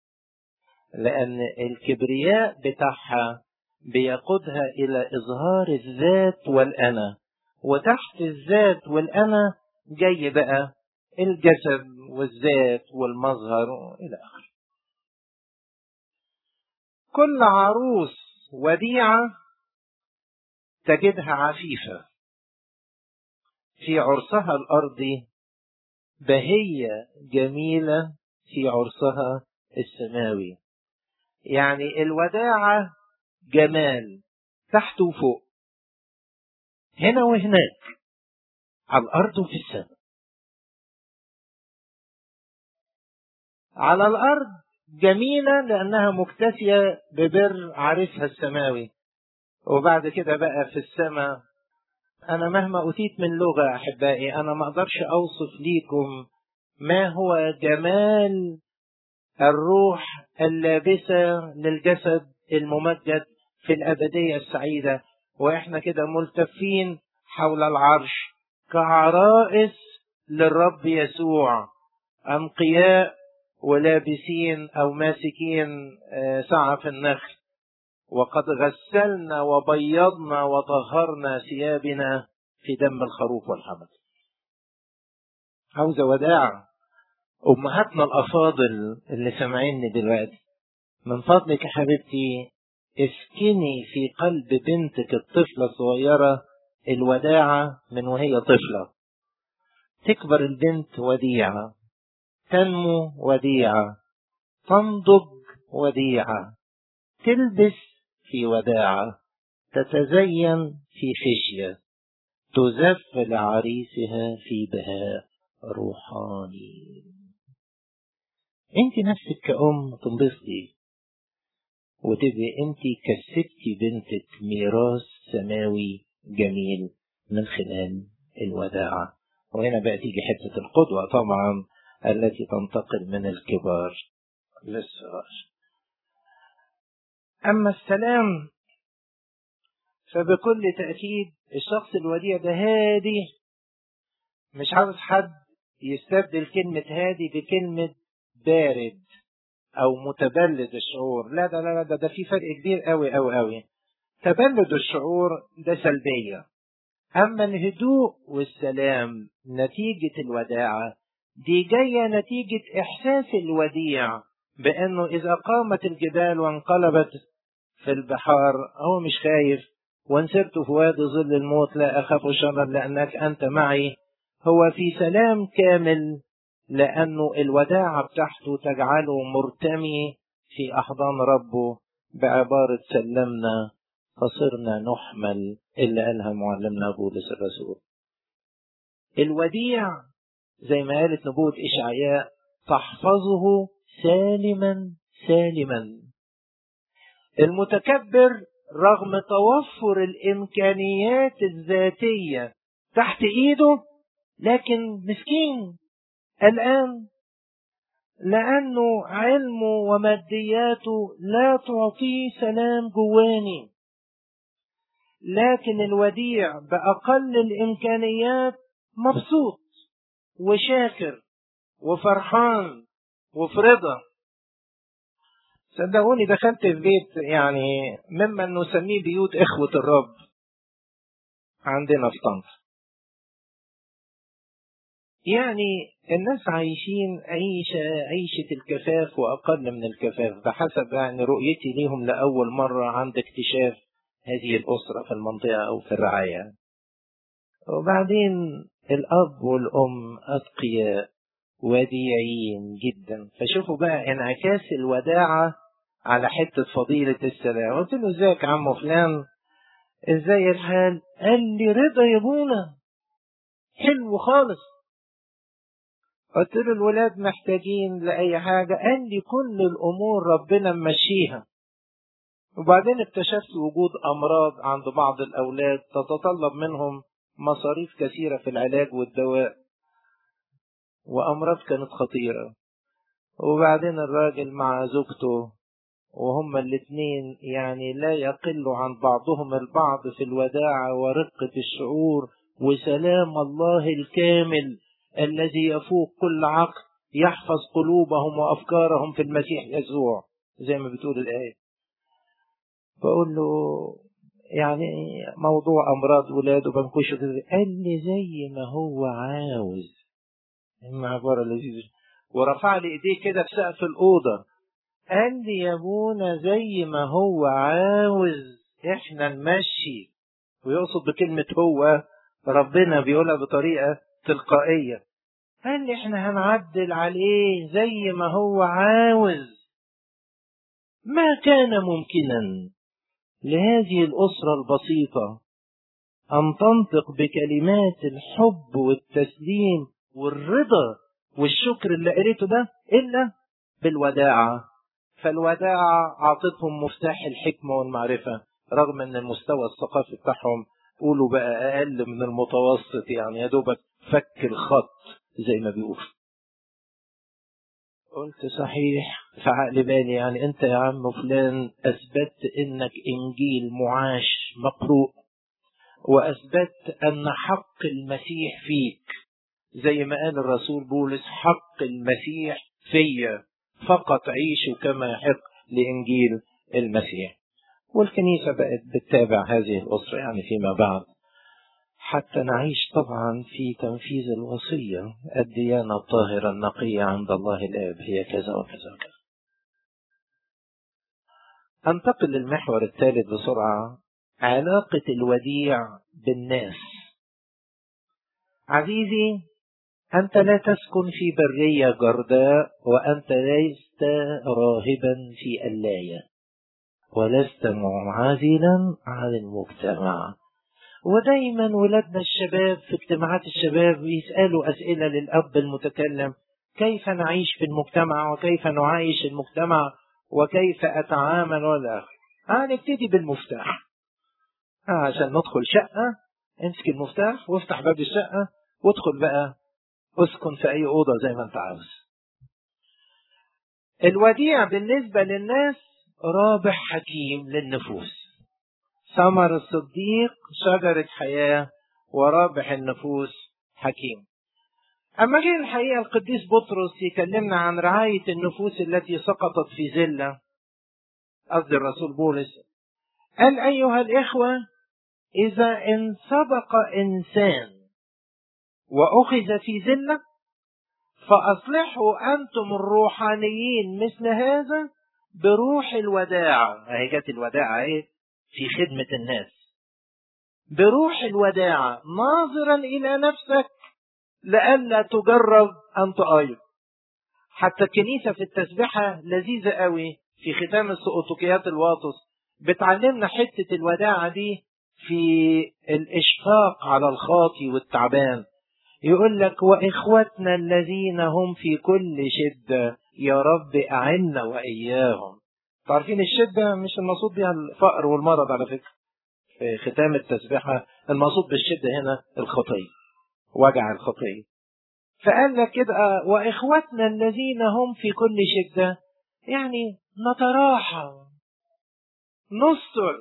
لأن الكبرياء بتاعها بيقودها إلى إظهار الذات والأنا وتحت الذات والأنا جاي بقى الجسد والذات والمظهر إلى آخره كل عروس وديعة تجدها عفيفة في عرسها الأرضي بهية جميلة في عرسها السماوي يعني الوداعة جمال تحت وفوق هنا وهناك على الأرض وفي السماء على الأرض جميلة لأنها مكتفية ببر عريسها السماوي وبعد كده بقى في السماء أنا مهما أوتيت من لغة أحبائي أنا ما أقدرش أوصف ليكم ما هو جمال الروح اللابسة للجسد الممجد في الأبدية السعيدة وإحنا كده ملتفين حول العرش كعرائس للرب يسوع أنقياء ولابسين أو ماسكين سعف النخل وقد غسلنا وبيضنا وطهرنا ثيابنا في دم الخروف والحمل عاوزة وداع أمهاتنا الأفاضل اللي سامعيني دلوقتي من فضلك يا حبيبتي اسكني في قلب بنتك الطفلة الصغيرة الوداعة من وهي طفلة تكبر البنت وديعة تنمو وديعة تنضج وديعة تلبس في وداعة تتزين في خشية تزف لعريسها في بهاء روحاني انت نفسك كأم تنبسطي وتبقي انت كسبتي بنتك ميراث سماوي جميل من خلال الوداعة وهنا بقى تيجي حتة القدوة طبعا التي تنتقل من الكبار للصغار أما السلام فبكل تأكيد الشخص الوديع ده هادي مش عاوز حد يستبدل كلمة هادي بكلمة بارد أو متبلد الشعور لا ده لا ده ده في فرق كبير قوي قوي قوي تبلد الشعور ده سلبية أما الهدوء والسلام نتيجة الوداعة دي جاية نتيجة إحساس الوديع بأنه إذا قامت الجبال وانقلبت في البحار هو مش خايف وإن سرت في وادي ظل الموت لا أخاف شرا لأنك أنت معي هو في سلام كامل لأنه الوداعة بتاعته تجعله مرتمي في أحضان ربه بعبارة سلمنا فصرنا نحمل اللي قالها معلمنا بولس الرسول الوديع زي ما قالت نبوة إشعياء تحفظه سالما سالما المتكبر رغم توفر الإمكانيات الذاتية تحت إيده لكن مسكين الآن لأنه علمه ومادياته لا تعطيه سلام جواني لكن الوديع بأقل الإمكانيات مبسوط وشاكر وفرحان وفي رضا صدقوني دخلت في بيت يعني ممن نسميه بيوت إخوة الرب عندنا في طنطا يعني الناس عايشين عيشة عيشة الكفاف وأقل من الكفاف بحسب يعني رؤيتي ليهم لأول مرة عند اكتشاف هذه الأسرة في المنطقة أو في الرعاية وبعدين الأب والأم أتقياء وديعين جدا فشوفوا بقى انعكاس الوداعة على حتة فضيلة السلام قلت له ازيك يا عم فلان ازاي الحال قال لي رضا يا ابونا حلو خالص قلت له الولاد محتاجين لأي حاجة قال لي كل الأمور ربنا ممشيها وبعدين اكتشفت وجود أمراض عند بعض الأولاد تتطلب منهم مصاريف كثيرة في العلاج والدواء وأمراض كانت خطيرة وبعدين الراجل مع زوجته وهما الاثنين يعني لا يقل عن بعضهم البعض في الوداعة ورقة الشعور وسلام الله الكامل الذي يفوق كل عقل يحفظ قلوبهم وأفكارهم في المسيح يسوع زي ما بتقول الآية بقول له يعني موضوع أمراض ولاده بنكشه كده قال لي زي ما هو عاوز إما عبارة لذيذة ورفع لي إيديه كده في سقف الأوضة قال لي يا ابونا زي ما هو عاوز إحنا نمشي ويقصد بكلمة هو ربنا بيقولها بطريقة تلقائية قال لي احنا هنعدل عليه زي ما هو عاوز ما كان ممكنا لهذه الأسرة البسيطة أن تنطق بكلمات الحب والتسليم والرضا والشكر اللي قريته ده إلا بالوداعة فالوداعة أعطتهم مفتاح الحكمة والمعرفة رغم أن المستوى الثقافي بتاعهم قولوا بقى أقل من المتوسط يعني يا دوبك فك الخط زي ما بيقولوا قلت صحيح في عقل بالي يعني انت يا عم فلان اثبتت انك انجيل معاش مقروء واثبتت ان حق المسيح فيك زي ما قال الرسول بولس حق المسيح فيا فقط عيشوا كما يحق لانجيل المسيح والكنيسه بقت بتتابع هذه الاسره يعني فيما بعد حتى نعيش طبعا في تنفيذ الوصية الديانة الطاهرة النقية عند الله الآب هي كذا وكذا وكذا أنتقل للمحور الثالث بسرعة علاقة الوديع بالناس عزيزي أنت لا تسكن في برية جرداء وأنت لست راهبا في اللاية ولست منعزلا عن المجتمع ودايما ولادنا الشباب في اجتماعات الشباب يسألوا أسئلة للأب المتكلم كيف نعيش في المجتمع وكيف نعايش المجتمع وكيف أتعامل ولا هنبتدي بالمفتاح عشان ندخل شقة امسك المفتاح وافتح باب الشقة وادخل بقى اسكن في أي أوضة زي ما أنت عاوز الوديع بالنسبة للناس رابح حكيم للنفوس ثمر الصديق شجرة حياة ورابح النفوس حكيم أما جه الحقيقة القديس بطرس يكلمنا عن رعاية النفوس التي سقطت في زلة قصد الرسول بولس قال أيها الإخوة إذا إن سبق إنسان وأخذ في زلة فأصلحوا أنتم الروحانيين مثل هذا بروح الوداعة هي جت الوداعة إيه في خدمة الناس بروح الوداعة ناظرا إلى نفسك لئلا تجرب أنت أيضا حتى الكنيسة في التسبحة لذيذة قوي في ختام السقوطيات الواطس بتعلمنا حتة الوداعة دي في الإشفاق على الخاطي والتعبان يقول لك وإخوتنا الذين هم في كل شدة يا رب أعنا وإياهم عارفين الشدة مش المقصود بها الفقر والمرض على فكرة في ختام التسبيحة المقصود بالشدة هنا الخطية وجع الخطية فقال لك كده وإخوتنا الذين هم في كل شدة يعني نتراحم نستر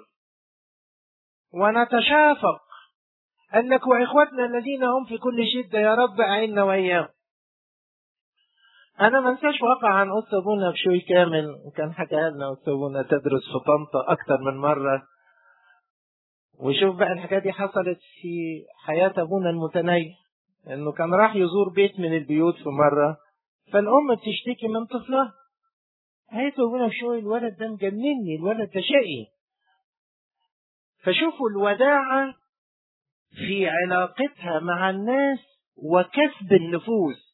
ونتشافق قال لك وإخوتنا الذين هم في كل شدة يا رب أعنا وإياهم أنا ما انساش واقع عن قدس أبونا بشوي كامل وكان حكاها لنا قدس أبونا تدرس في طنطا أكتر من مرة وشوف بقى الحكاية دي حصلت في حياة أبونا المتنيح إنه كان راح يزور بيت من البيوت في مرة فالأم بتشتكي من طفلها قالت أبونا بشوي الولد ده مجنني الولد ده شقي فشوفوا الوداعة في علاقتها مع الناس وكسب النفوس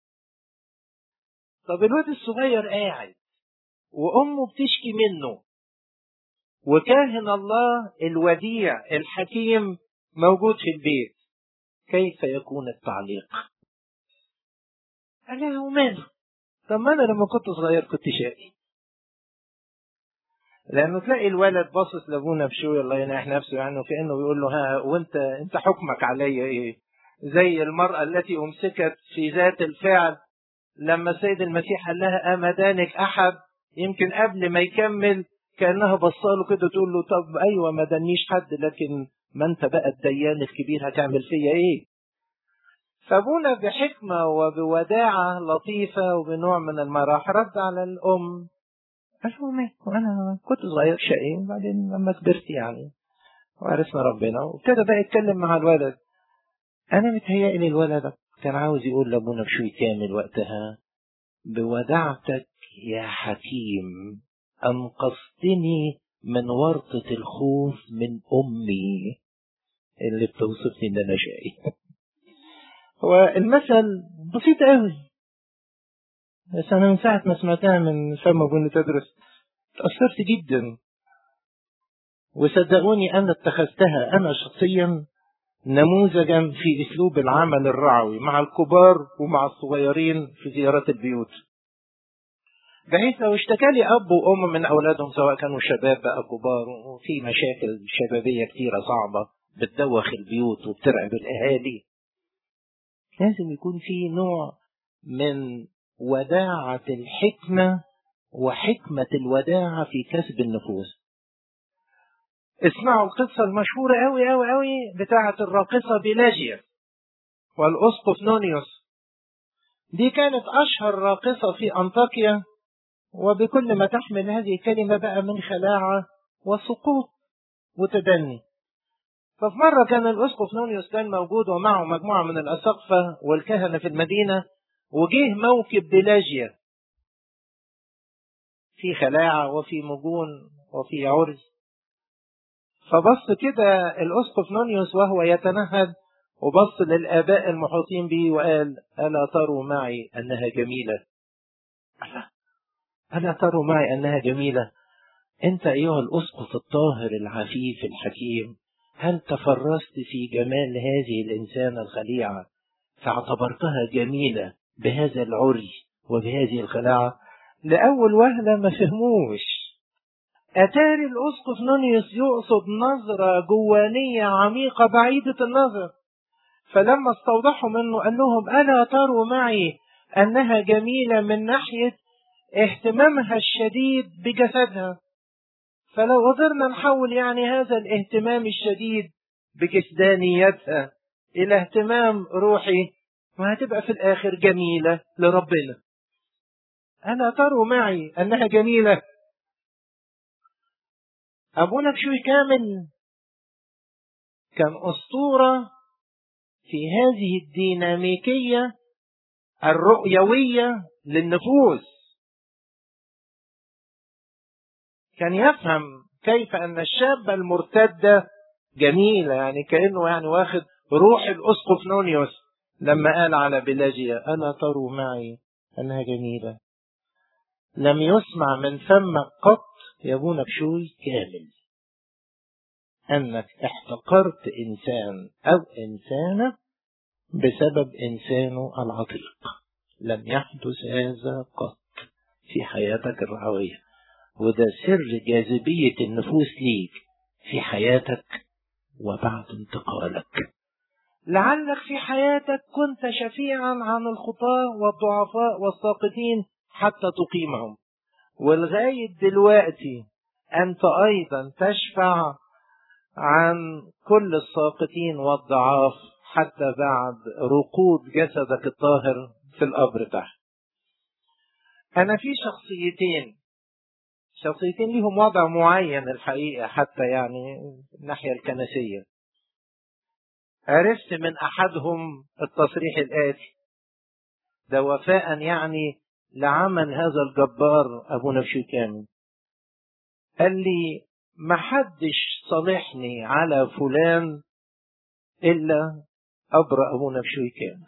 طب الواد الصغير قاعد وأمه بتشكي منه وكاهن الله الوديع الحكيم موجود في البيت كيف يكون التعليق قال له ماله طب ما انا لما كنت صغير كنت شقي لانه تلاقي الولد باصص لابونا بشوي الله يناح نفسه يعني وكانه بيقول له ها وانت انت حكمك عليا ايه زي المراه التي امسكت في ذات الفعل لما السيد المسيح قال لها أمدانك أحد يمكن قبل ما يكمل كأنها بصاله كده تقول له طب أيوة ما دنيش حد لكن ما أنت بقى الديان الكبير هتعمل فيا إيه فابونا بحكمة وبوداعة لطيفة وبنوع من المراح رد على الأم قال له مات وأنا كنت صغير شقي وبعدين لما كبرت يعني وعرفنا ربنا وابتدى بقى يتكلم مع الولد أنا متهيألي الولد كان عاوز يقول لابونا بشوي كامل وقتها بودعتك يا حكيم أنقذتني من ورطة الخوف من أمي اللي بتوصفني ان انا شقي هو المثل بسيط قوي بس انا من ساعه ما سمعتها من فم ابونا تدرس تاثرت جدا وصدقوني انا اتخذتها انا شخصيا نموذجا في اسلوب العمل الرعوي مع الكبار ومع الصغيرين في زيارات البيوت بحيث لو اشتكى لي اب وام من اولادهم سواء كانوا شباب بقى كبار وفي مشاكل شبابيه كتيره صعبه بتدوخ البيوت وبترعب الاهالي لازم يكون في نوع من وداعه الحكمه وحكمه الوداعه في كسب النفوس اسمعوا القصة المشهورة أوي أوي أوي بتاعة الراقصة بيلاجيا والأسقف نونيوس دي كانت أشهر راقصة في أنطاكيا وبكل ما تحمل هذه الكلمة بقى من خلاعة وسقوط وتدني ففي مرة كان الأسقف نونيوس كان موجود ومعه مجموعة من الأساقفة والكهنة في المدينة وجه موكب بلاجيا في خلاعة وفي مجون وفي عرس فبص كده الأسقف نونيوس وهو يتنهد وبص للآباء المحيطين به وقال ألا تروا معي أنها جميلة ألا ألا تروا معي أنها جميلة أنت أيها الأسقف الطاهر العفيف الحكيم هل تفرست في جمال هذه الإنسانة الخليعة فاعتبرتها جميلة بهذا العري وبهذه الخلاعة لأول وهلة ما فهموش أتاري الأسقف نونيوس يقصد نظرة جوانية عميقة بعيدة النظر فلما استوضحوا منه قال لهم ألا تروا معي أنها جميلة من ناحية اهتمامها الشديد بجسدها فلو قدرنا نحول يعني هذا الاهتمام الشديد بجسدانيتها إلى اهتمام روحي وهتبقى في الآخر جميلة لربنا ألا تروا معي أنها جميلة أبونا بشوي كامل كان أسطورة في هذه الديناميكية الرؤيوية للنفوس كان يفهم كيف أن الشابة المرتدة جميلة يعني كأنه يعني واخد روح الأسقف نونيوس لما قال على بلاجيا ألا تروا معي أنها جميلة لم يسمع من فمك قط يا ابونا بشوي كامل أنك احتقرت إنسان أو إنسانة بسبب إنسانه العتيق لم يحدث هذا قط في حياتك الرعوية وده سر جاذبية النفوس ليك في حياتك وبعد انتقالك لعلك في حياتك كنت شفيعا عن الخطاة والضعفاء والساقطين حتى تقيمهم ولغاية دلوقتي أنت أيضا تشفع عن كل الساقطين والضعاف حتى بعد رقود جسدك الطاهر في القبر تحت أنا في شخصيتين شخصيتين ليهم وضع معين الحقيقة حتى يعني الناحية الكنسية عرفت من أحدهم التصريح الآتي ده وفاء يعني لعمل هذا الجبار أبو نفشي كامل قال لي محدش صالحني على فلان إلا أبرأ أبو نفشي كامل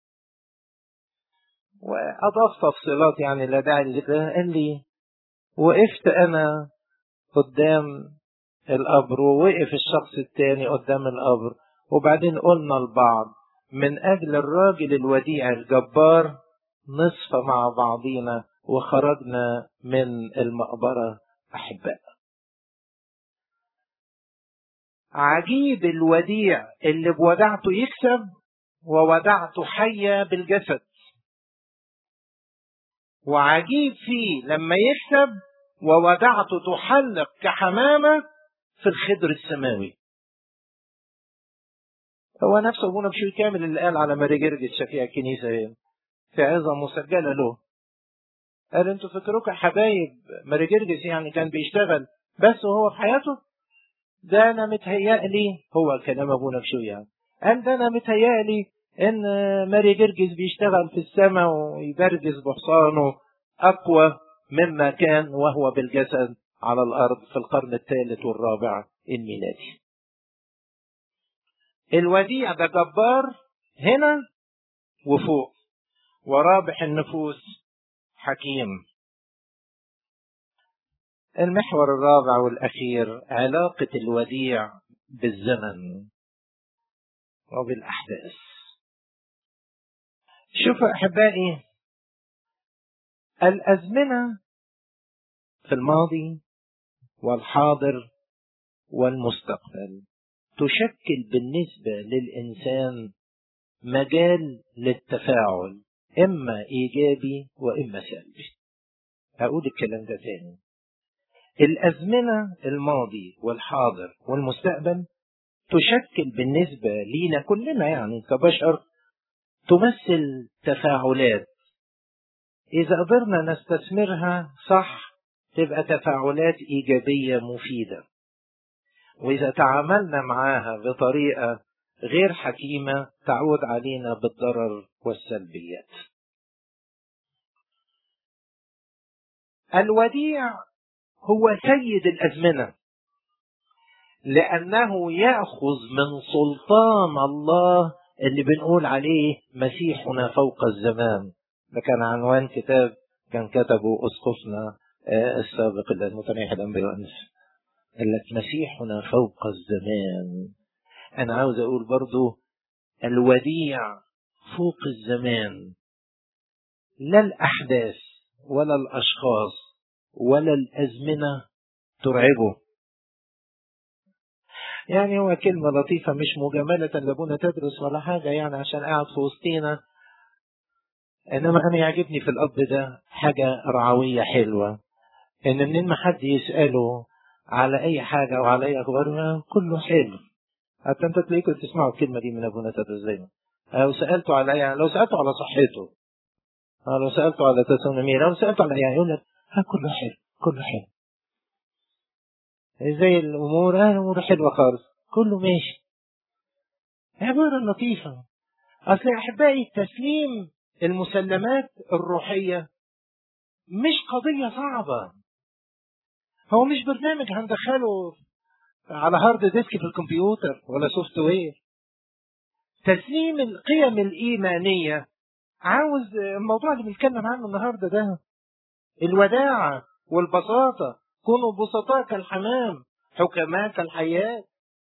وأضاف تفصيلات يعني لا داعي لذكرها قال لي وقفت أنا قدام القبر ووقف الشخص التاني قدام القبر وبعدين قلنا لبعض من أجل الراجل الوديع الجبار نصف مع بعضينا وخرجنا من المقبرة أحباء عجيب الوديع اللي بودعته يكسب وودعته حية بالجسد وعجيب فيه لما يكسب وودعته تحلق كحمامة في الخدر السماوي هو نفسه ابونا بشوي كامل اللي قال على ماري جرجس شفيع الكنيسة هنا في عظة مسجلة له قال انتوا فكروك حبايب ماري جرجس يعني كان بيشتغل بس وهو في حياته ده انا متهيألي هو كلام ابونا بشوي يعني قال ده انا متهيألي ان ماري جرجس بيشتغل في السماء ويبرجس بحصانه اقوى مما كان وهو بالجسد على الارض في القرن الثالث والرابع الميلادي الوديع ده جبار هنا وفوق ورابح النفوس حكيم المحور الرابع والأخير علاقة الوديع بالزمن وبالأحداث شوفوا أحبائي الأزمنة في الماضي والحاضر والمستقبل تشكل بالنسبة للإنسان مجال للتفاعل إما إيجابي وإما سلبي هقول الكلام ده تاني الأزمنة الماضي والحاضر والمستقبل تشكل بالنسبة لينا كلنا يعني كبشر تمثل تفاعلات إذا قدرنا نستثمرها صح تبقى تفاعلات إيجابية مفيدة وإذا تعاملنا معاها بطريقة غير حكيمة تعود علينا بالضرر والسلبيات الوديع هو سيد الأزمنة لأنه يأخذ من سلطان الله اللي بنقول عليه مسيحنا فوق الزمان ده كان عنوان كتاب كان كتبه أسقفنا السابق المتناحي الأنبياء قال لك مسيحنا فوق الزمان أنا عاوز أقول برضو الوديع فوق الزمان لا الأحداث ولا الأشخاص ولا الأزمنة ترعبه يعني هو كلمة لطيفة مش مجاملة لابونا تدرس ولا حاجة يعني عشان قاعد في وسطينا إنما أنا يعجبني في الأب ده حاجة رعوية حلوة إن منين ما حد يسأله على أي حاجة وعلى أي أخبار كله حلو حتى أنت تلاقيكم تسمعوا الكلمة دي من أبونا تدرس دايما لو سألته على يعني لو سألته على صحته لو سألته على تسونمية لو سألته على يعني يقول لك ها كله حلو كله حلو زي الأمور آه الأمور حلوة خالص كله ماشي عبارة لطيفة أصل أحبائي تسليم المسلمات الروحية مش قضية صعبة هو مش برنامج هندخله على هارد ديسك في الكمبيوتر ولا سوفت وير تسليم القيم الإيمانية عاوز الموضوع اللي بنتكلم عنه النهارده ده الوداعة والبساطة كونوا بسطاء كالحمام حكماء كالحياة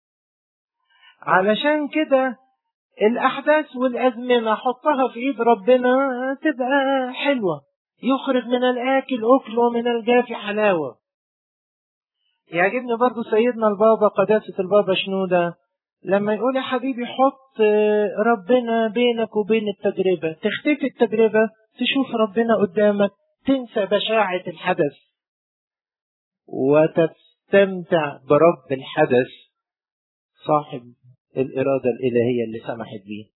علشان كده الأحداث والأزمنة حطها في إيد ربنا تبقى حلوة يخرج من الآكل أكل ومن الجاف حلاوة يعجبني برضو سيدنا البابا قداسة البابا شنودة لما يقول يا حبيبي حط ربنا بينك وبين التجربة تختفي التجربة تشوف ربنا قدامك تنسى بشاعة الحدث وتستمتع برب الحدث صاحب الإرادة الإلهية اللي سمحت بيه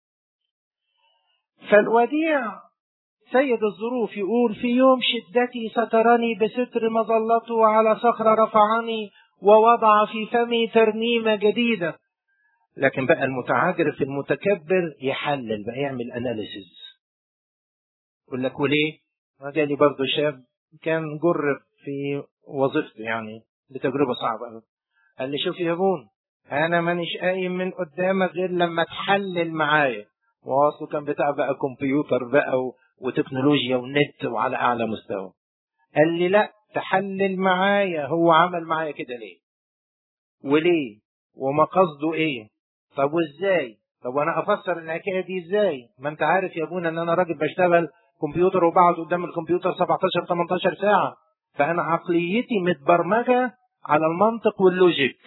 فالوديع سيد الظروف يقول في يوم شدتي سترني بستر مظلته وعلى صخرة رفعني ووضع في فمي ترنيمة جديدة لكن بقى المتعجرف المتكبر يحلل بقى يعمل اناليسيز يقول لك وليه؟ جالي برضه شاب كان جر في وظيفته يعني بتجربه صعبه قوي قال لي شوف يا بون انا مانيش قايم من قدامك غير لما تحلل معايا واصله كان بتاع بقى كمبيوتر بقى وتكنولوجيا ونت وعلى اعلى مستوى قال لي لا تحلل معايا هو عمل معايا كده ليه وليه وما قصده ايه طب وازاي طب وانا افسر الحكايه دي ازاي ما انت عارف يا ابونا ان انا راجل بشتغل كمبيوتر وبقعد قدام الكمبيوتر 17 18 ساعه فانا عقليتي متبرمجه على المنطق واللوجيك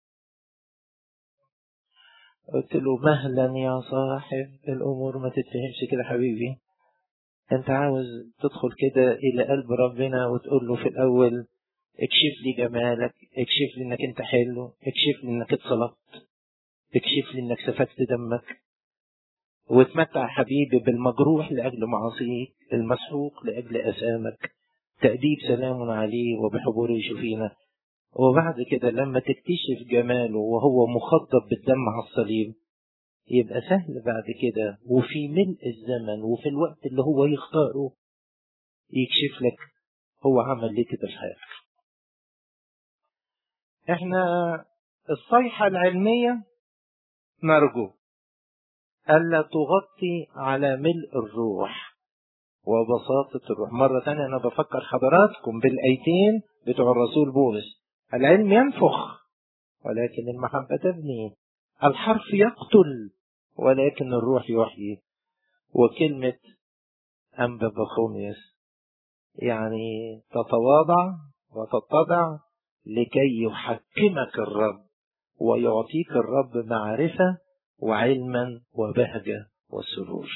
قلت له مهلا يا صاحب الامور ما تتفهمش كده حبيبي انت عاوز تدخل كده الى قلب ربنا وتقول له في الاول اكشف لي جمالك اكشف لي انك انت حلو اكشف لي انك اتصلبت اكشف لي انك سفكت دمك واتمتع حبيبي بالمجروح لاجل معاصيك المسحوق لاجل اثامك تأديب سلام عليه وبحضوره يشوفينا وبعد كده لما تكتشف جماله وهو مخضب بالدم على الصليب يبقى سهل بعد كده وفي ملء الزمن وفي الوقت اللي هو يختاره يكشف لك هو عمل ليه كده في حياتك احنا الصيحة العلمية نرجو ألا تغطي على ملء الروح وبساطة الروح مرة ثانية أنا بفكر حضراتكم بالأيتين بتوع الرسول بولس العلم ينفخ ولكن المحبة تبني الحرف يقتل ولكن الروح يحيي وكلمة أنبا بخوميس يعني تتواضع وتتضع لكي يحكمك الرب ويعطيك الرب معرفة وعلما وبهجة وسرور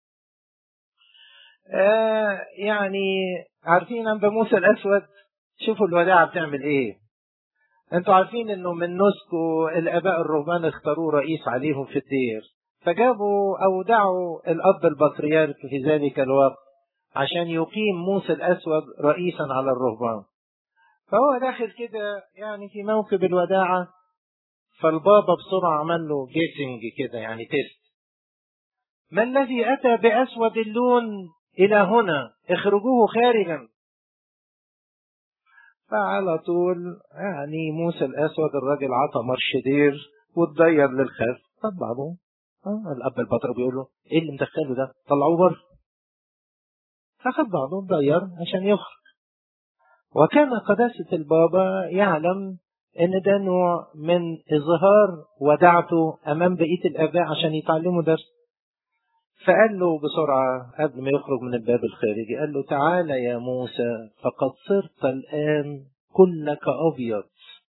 آه يعني عارفين أنبا موسى الأسود شوفوا الوداعة بتعمل إيه انتوا عارفين انه من نسكو الاباء الرهبان اختاروه رئيس عليهم في الدير فجابوا او دعوا الاب البطريرك في ذلك الوقت عشان يقيم موسى الاسود رئيسا على الرهبان فهو داخل كده يعني في موكب الوداعة فالبابا بسرعة عمل له جيسنج كده يعني تيست ما الذي أتى بأسود اللون إلى هنا اخرجوه خارجا فعلى طول يعني موسى الأسود الراجل عطى مرشدير واتضير للخلف طب بعضه آه الأب البطر بيقول له إيه اللي مدخله ده طلعوه بره فخد بعضه اتضير عشان يخرج وكان قداسة البابا يعلم ان ده نوع من اظهار ودعته امام بقية الاباء عشان يتعلموا درس فقال له بسرعة قبل ما يخرج من الباب الخارجي قال له تعال يا موسى فقد صرت الآن كلك أبيض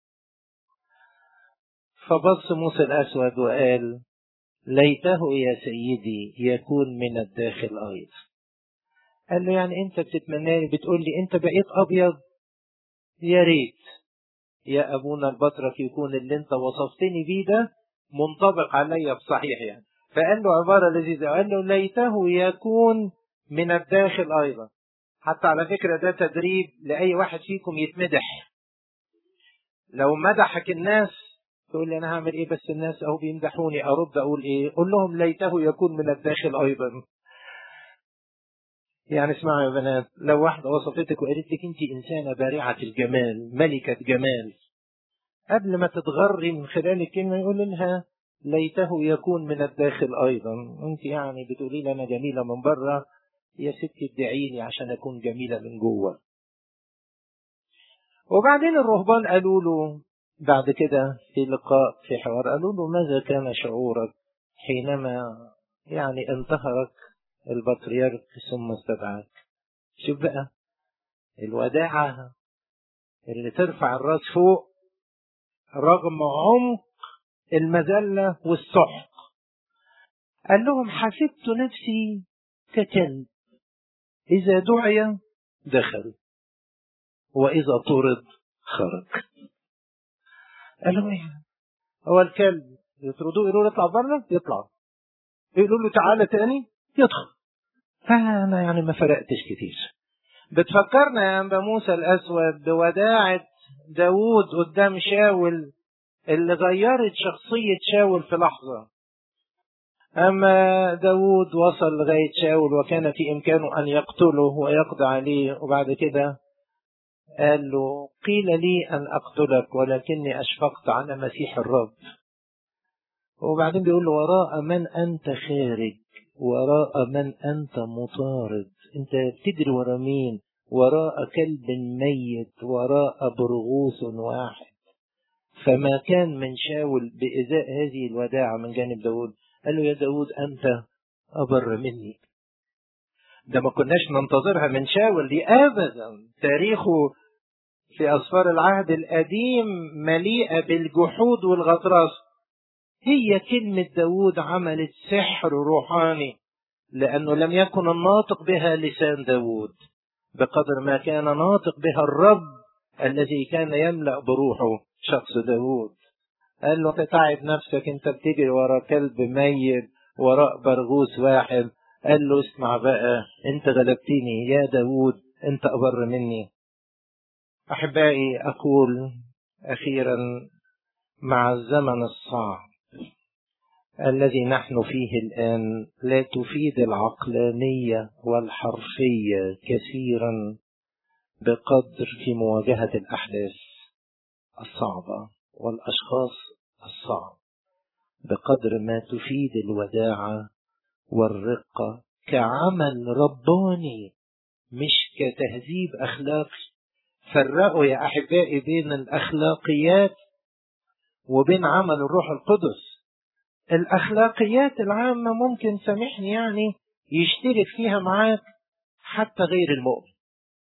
فبص موسى الأسود وقال ليته يا سيدي يكون من الداخل أيضا قال له يعني أنت بتتمناني بتقول لي أنت بقيت أبيض يا ريت يا أبونا البطرك يكون اللي أنت وصفتني بيه ده منطبق عليا بصحيح يعني فقال له عبارة لذيذة قال له ليته يكون من الداخل أيضا حتى على فكرة ده تدريب لأي واحد فيكم يتمدح لو مدحك الناس تقول لي أنا هعمل إيه بس الناس أهو بيمدحوني أرد أقول إيه قول لهم ليته يكون من الداخل أيضا يعني اسمعوا يا بنات لو واحدة وصفتك وقالت لك أنت إنسانة بارعة الجمال ملكة جمال قبل ما تتغري من خلال الكلمة يقول لها ليته يكون من الداخل أيضا أنت يعني بتقولي لي أنا جميلة من بره يا ستي ادعيني عشان أكون جميلة من جوه وبعدين الرهبان قالوا له بعد كده في لقاء في حوار قالوا له ماذا كان شعورك حينما يعني انتهرك البطريرك ثم استدعاك شوف بقى الوداعة اللي ترفع الراس فوق رغم عمق المذلة والسحق قال لهم حسبت نفسي ككلب إذا دعي دخل وإذا طرد خرج قال لهم إيه هو الكلب يطردوه يقولوا له اطلع بره يطلع يقولوا له تعالى تاني يدخل فأنا يعني ما فرقتش كتير بتفكرنا يا أنبا موسى الأسود بوداعة داوود قدام شاول اللي غيرت شخصية شاول في لحظة أما داود وصل لغاية شاول وكان في إمكانه أن يقتله ويقضي عليه وبعد كده قال له قيل لي أن أقتلك ولكني أشفقت على مسيح الرب وبعدين بيقول له وراء من أنت خارج وراء من أنت مطارد أنت بتجري ورا مين وراء كلب ميت وراء برغوث واحد فما كان من شاول بإزاء هذه الوداعة من جانب داود قال له يا داود أنت أبر مني ده ما كناش ننتظرها من شاول دي أبدا تاريخه في أسفار العهد القديم مليئة بالجحود والغطرس هي كلمة داود عملت سحر روحاني لأنه لم يكن الناطق بها لسان داود بقدر ما كان ناطق بها الرب الذي كان يملأ بروحه شخص داود قال له تتعب نفسك انت بتجري ورا كلب ميت وراء برغوث واحد قال له اسمع بقى انت غلبتني يا داود انت أبر مني أحبائي أقول أخيرا مع الزمن الصعب الذي نحن فيه الآن لا تفيد العقلانية والحرفية كثيرا بقدر في مواجهة الأحداث الصعبة والأشخاص الصعب بقدر ما تفيد الوداعة والرقة كعمل رباني مش كتهذيب أخلاقي فرقوا يا أحبائي بين الأخلاقيات وبين عمل الروح القدس الأخلاقيات العامة ممكن سامحني يعني يشترك فيها معاك حتى غير المؤمن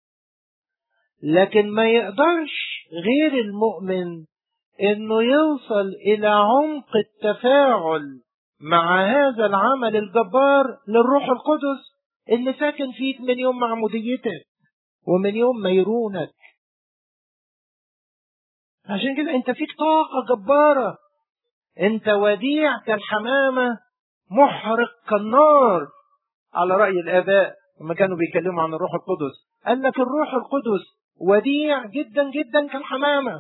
لكن ما يقدرش غير المؤمن انه يوصل الى عمق التفاعل مع هذا العمل الجبار للروح القدس اللي ساكن فيك من يوم معموديتك ومن يوم ميرونك عشان كده انت فيك طاقة جبارة انت وديع كالحمامة محرق كالنار على رأي الآباء لما كانوا بيتكلموا عن الروح القدس قال لك الروح القدس وديع جدا جدا كالحمامة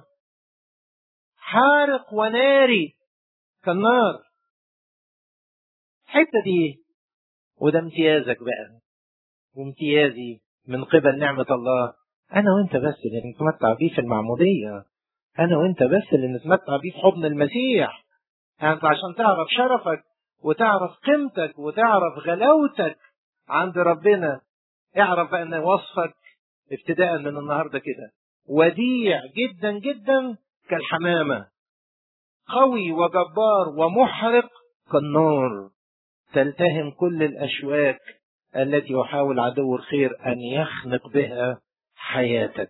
حارق وناري كالنار الحتة دي وده امتيازك بقى وامتيازي من قبل نعمة الله أنا وأنت بس اللي نتمتع بيه في المعمودية أنا وأنت بس اللي نتمتع بيه في حضن المسيح يعني أنت عشان تعرف شرفك وتعرف قيمتك وتعرف غلاوتك عند ربنا اعرف بقى ان وصفك ابتداء من النهارده كده وديع جدا جدا كالحمامه قوي وجبار ومحرق كالنار تلتهم كل الاشواك التي يحاول عدو الخير ان يخنق بها حياتك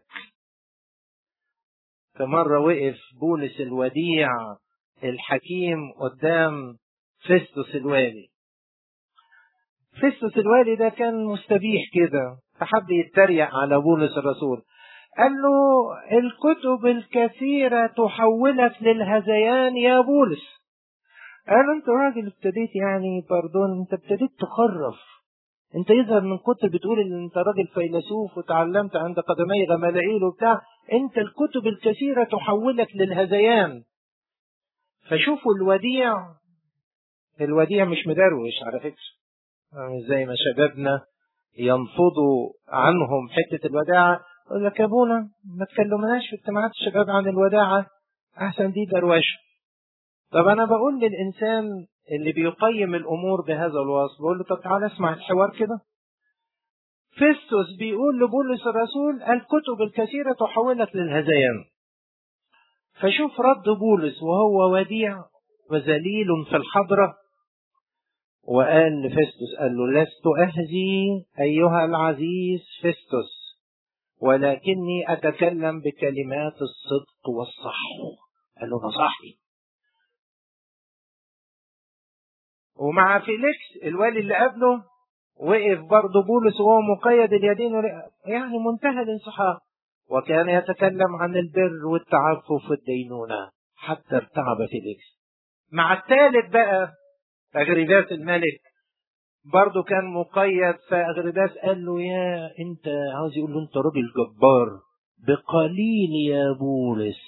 فمرة وقف بولس الوديع الحكيم قدام فيستوس الوالي فيستوس الوالي ده كان مستبيح كده فحب يتريق على بولس الرسول قال له الكتب الكثيرة تحولك للهذيان يا بولس قال انت راجل ابتديت يعني باردون انت ابتديت تخرف انت يظهر من كتب بتقول ان انت راجل فيلسوف وتعلمت عند قدمي غمالائيل وبتاع انت الكتب الكثيرة تحولك للهذيان فشوفوا الوديع الوديع مش مدروش على فكرة مش زي ما شبابنا ينفضوا عنهم حتة الوداعة يقول لك يا ابونا ما تكلمناش في اجتماعات الشباب عن الوداعة أحسن دي دروشة طب أنا بقول للإنسان اللي بيقيم الأمور بهذا الوصف بقول له طب تعالى اسمع الحوار كده فيستوس بيقول لبولس الرسول الكتب الكثيرة تحولك للهذيان فشوف رد بولس وهو وديع وذليل في الحضرة وقال لفيستوس قال له لست أهزي أيها العزيز فيستوس ولكني أتكلم بكلمات الصدق والصحو قال له نصحني ومع فيليكس الوالي اللي قبله وقف برضه بولس وهو مقيد اليدين يعني منتهى الانسحاق وكان يتكلم عن البر والتعفف والدينونة حتى ارتعب فيليكس مع الثالث بقى أغريباس الملك برضه كان مقيد فأغريباس قال له يا أنت عاوز يقول له أنت راجل جبار بقليل يا بولس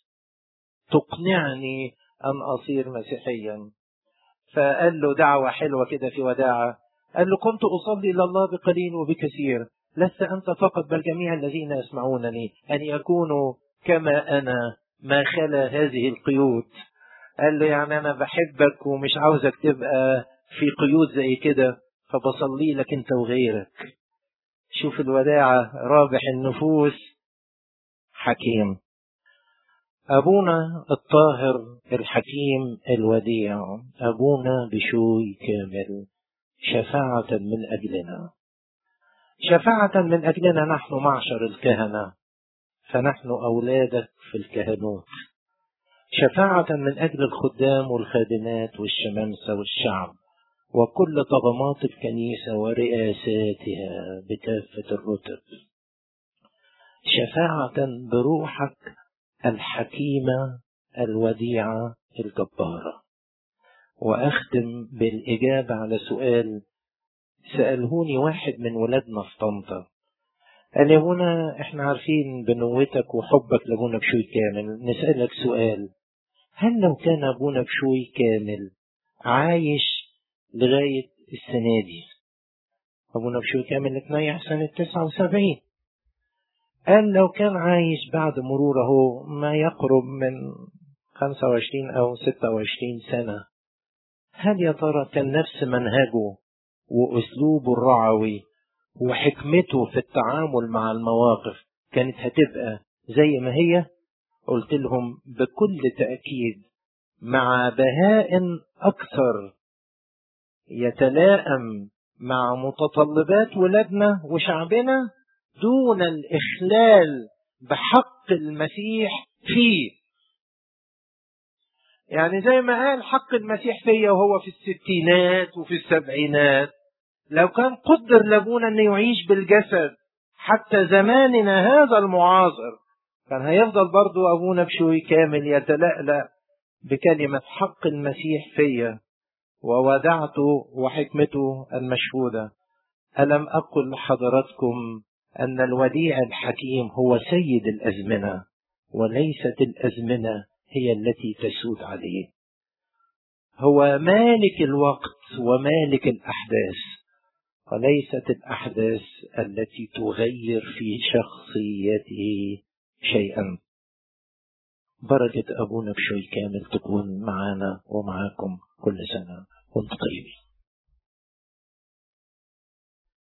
تقنعني أن أصير مسيحيا فقال له دعوة حلوة كده في وداعة قال له كنت أصلي إلى الله بقليل وبكثير لست أنت فقط بل جميع الذين يسمعونني أن يكونوا كما أنا ما خلا هذه القيود قال له يعني أنا بحبك ومش عاوزك تبقى في قيود زي كده فبصلي لك أنت وغيرك شوف الوداعة رابح النفوس حكيم أبونا الطاهر الحكيم الوديع أبونا بشوي كامل شفاعة من أجلنا شفاعة من أجلنا نحن معشر الكهنة فنحن أولادك في الكهنوت شفاعة من أجل الخدام والخادمات والشمامسة والشعب وكل طغمات الكنيسة ورئاساتها بكافة الرتب شفاعة بروحك الحكيمة الوديعة الجبارة وأختم بالإجابة على سؤال سألهوني واحد من ولادنا في طنطا قال يا ابونا احنا عارفين بنوتك وحبك لابونا بشوي كامل نسألك سؤال هل لو كان ابونا بشوي كامل عايش لغاية السنة دي ابونا بشوي كامل اتنيح سنة تسعة وسبعين قال لو كان عايش بعد مروره ما يقرب من خمسة وعشرين أو ستة وعشرين سنة هل يا ترى كان نفس منهجه وأسلوبه الرعوي وحكمته في التعامل مع المواقف كانت هتبقى زي ما هي قلت لهم بكل تأكيد مع بهاء أكثر يتلائم مع متطلبات ولادنا وشعبنا دون الإخلال بحق المسيح فيه يعني زي ما قال حق المسيح فيا وهو في الستينات وفي السبعينات لو كان قدر لابونا أن يعيش بالجسد حتى زماننا هذا المعاصر كان هيفضل برضو أبونا بشوي كامل يتلألأ بكلمة حق المسيح فيا وودعته وحكمته المشهودة ألم أقل لحضراتكم أن الوديع الحكيم هو سيد الأزمنة وليست الأزمنة هي التي تسود عليه هو مالك الوقت ومالك الأحداث وليست الأحداث التي تغير في شخصيته شيئا بركة أبونا بشوي كامل تكون معنا ومعاكم كل سنة وانتم طيبين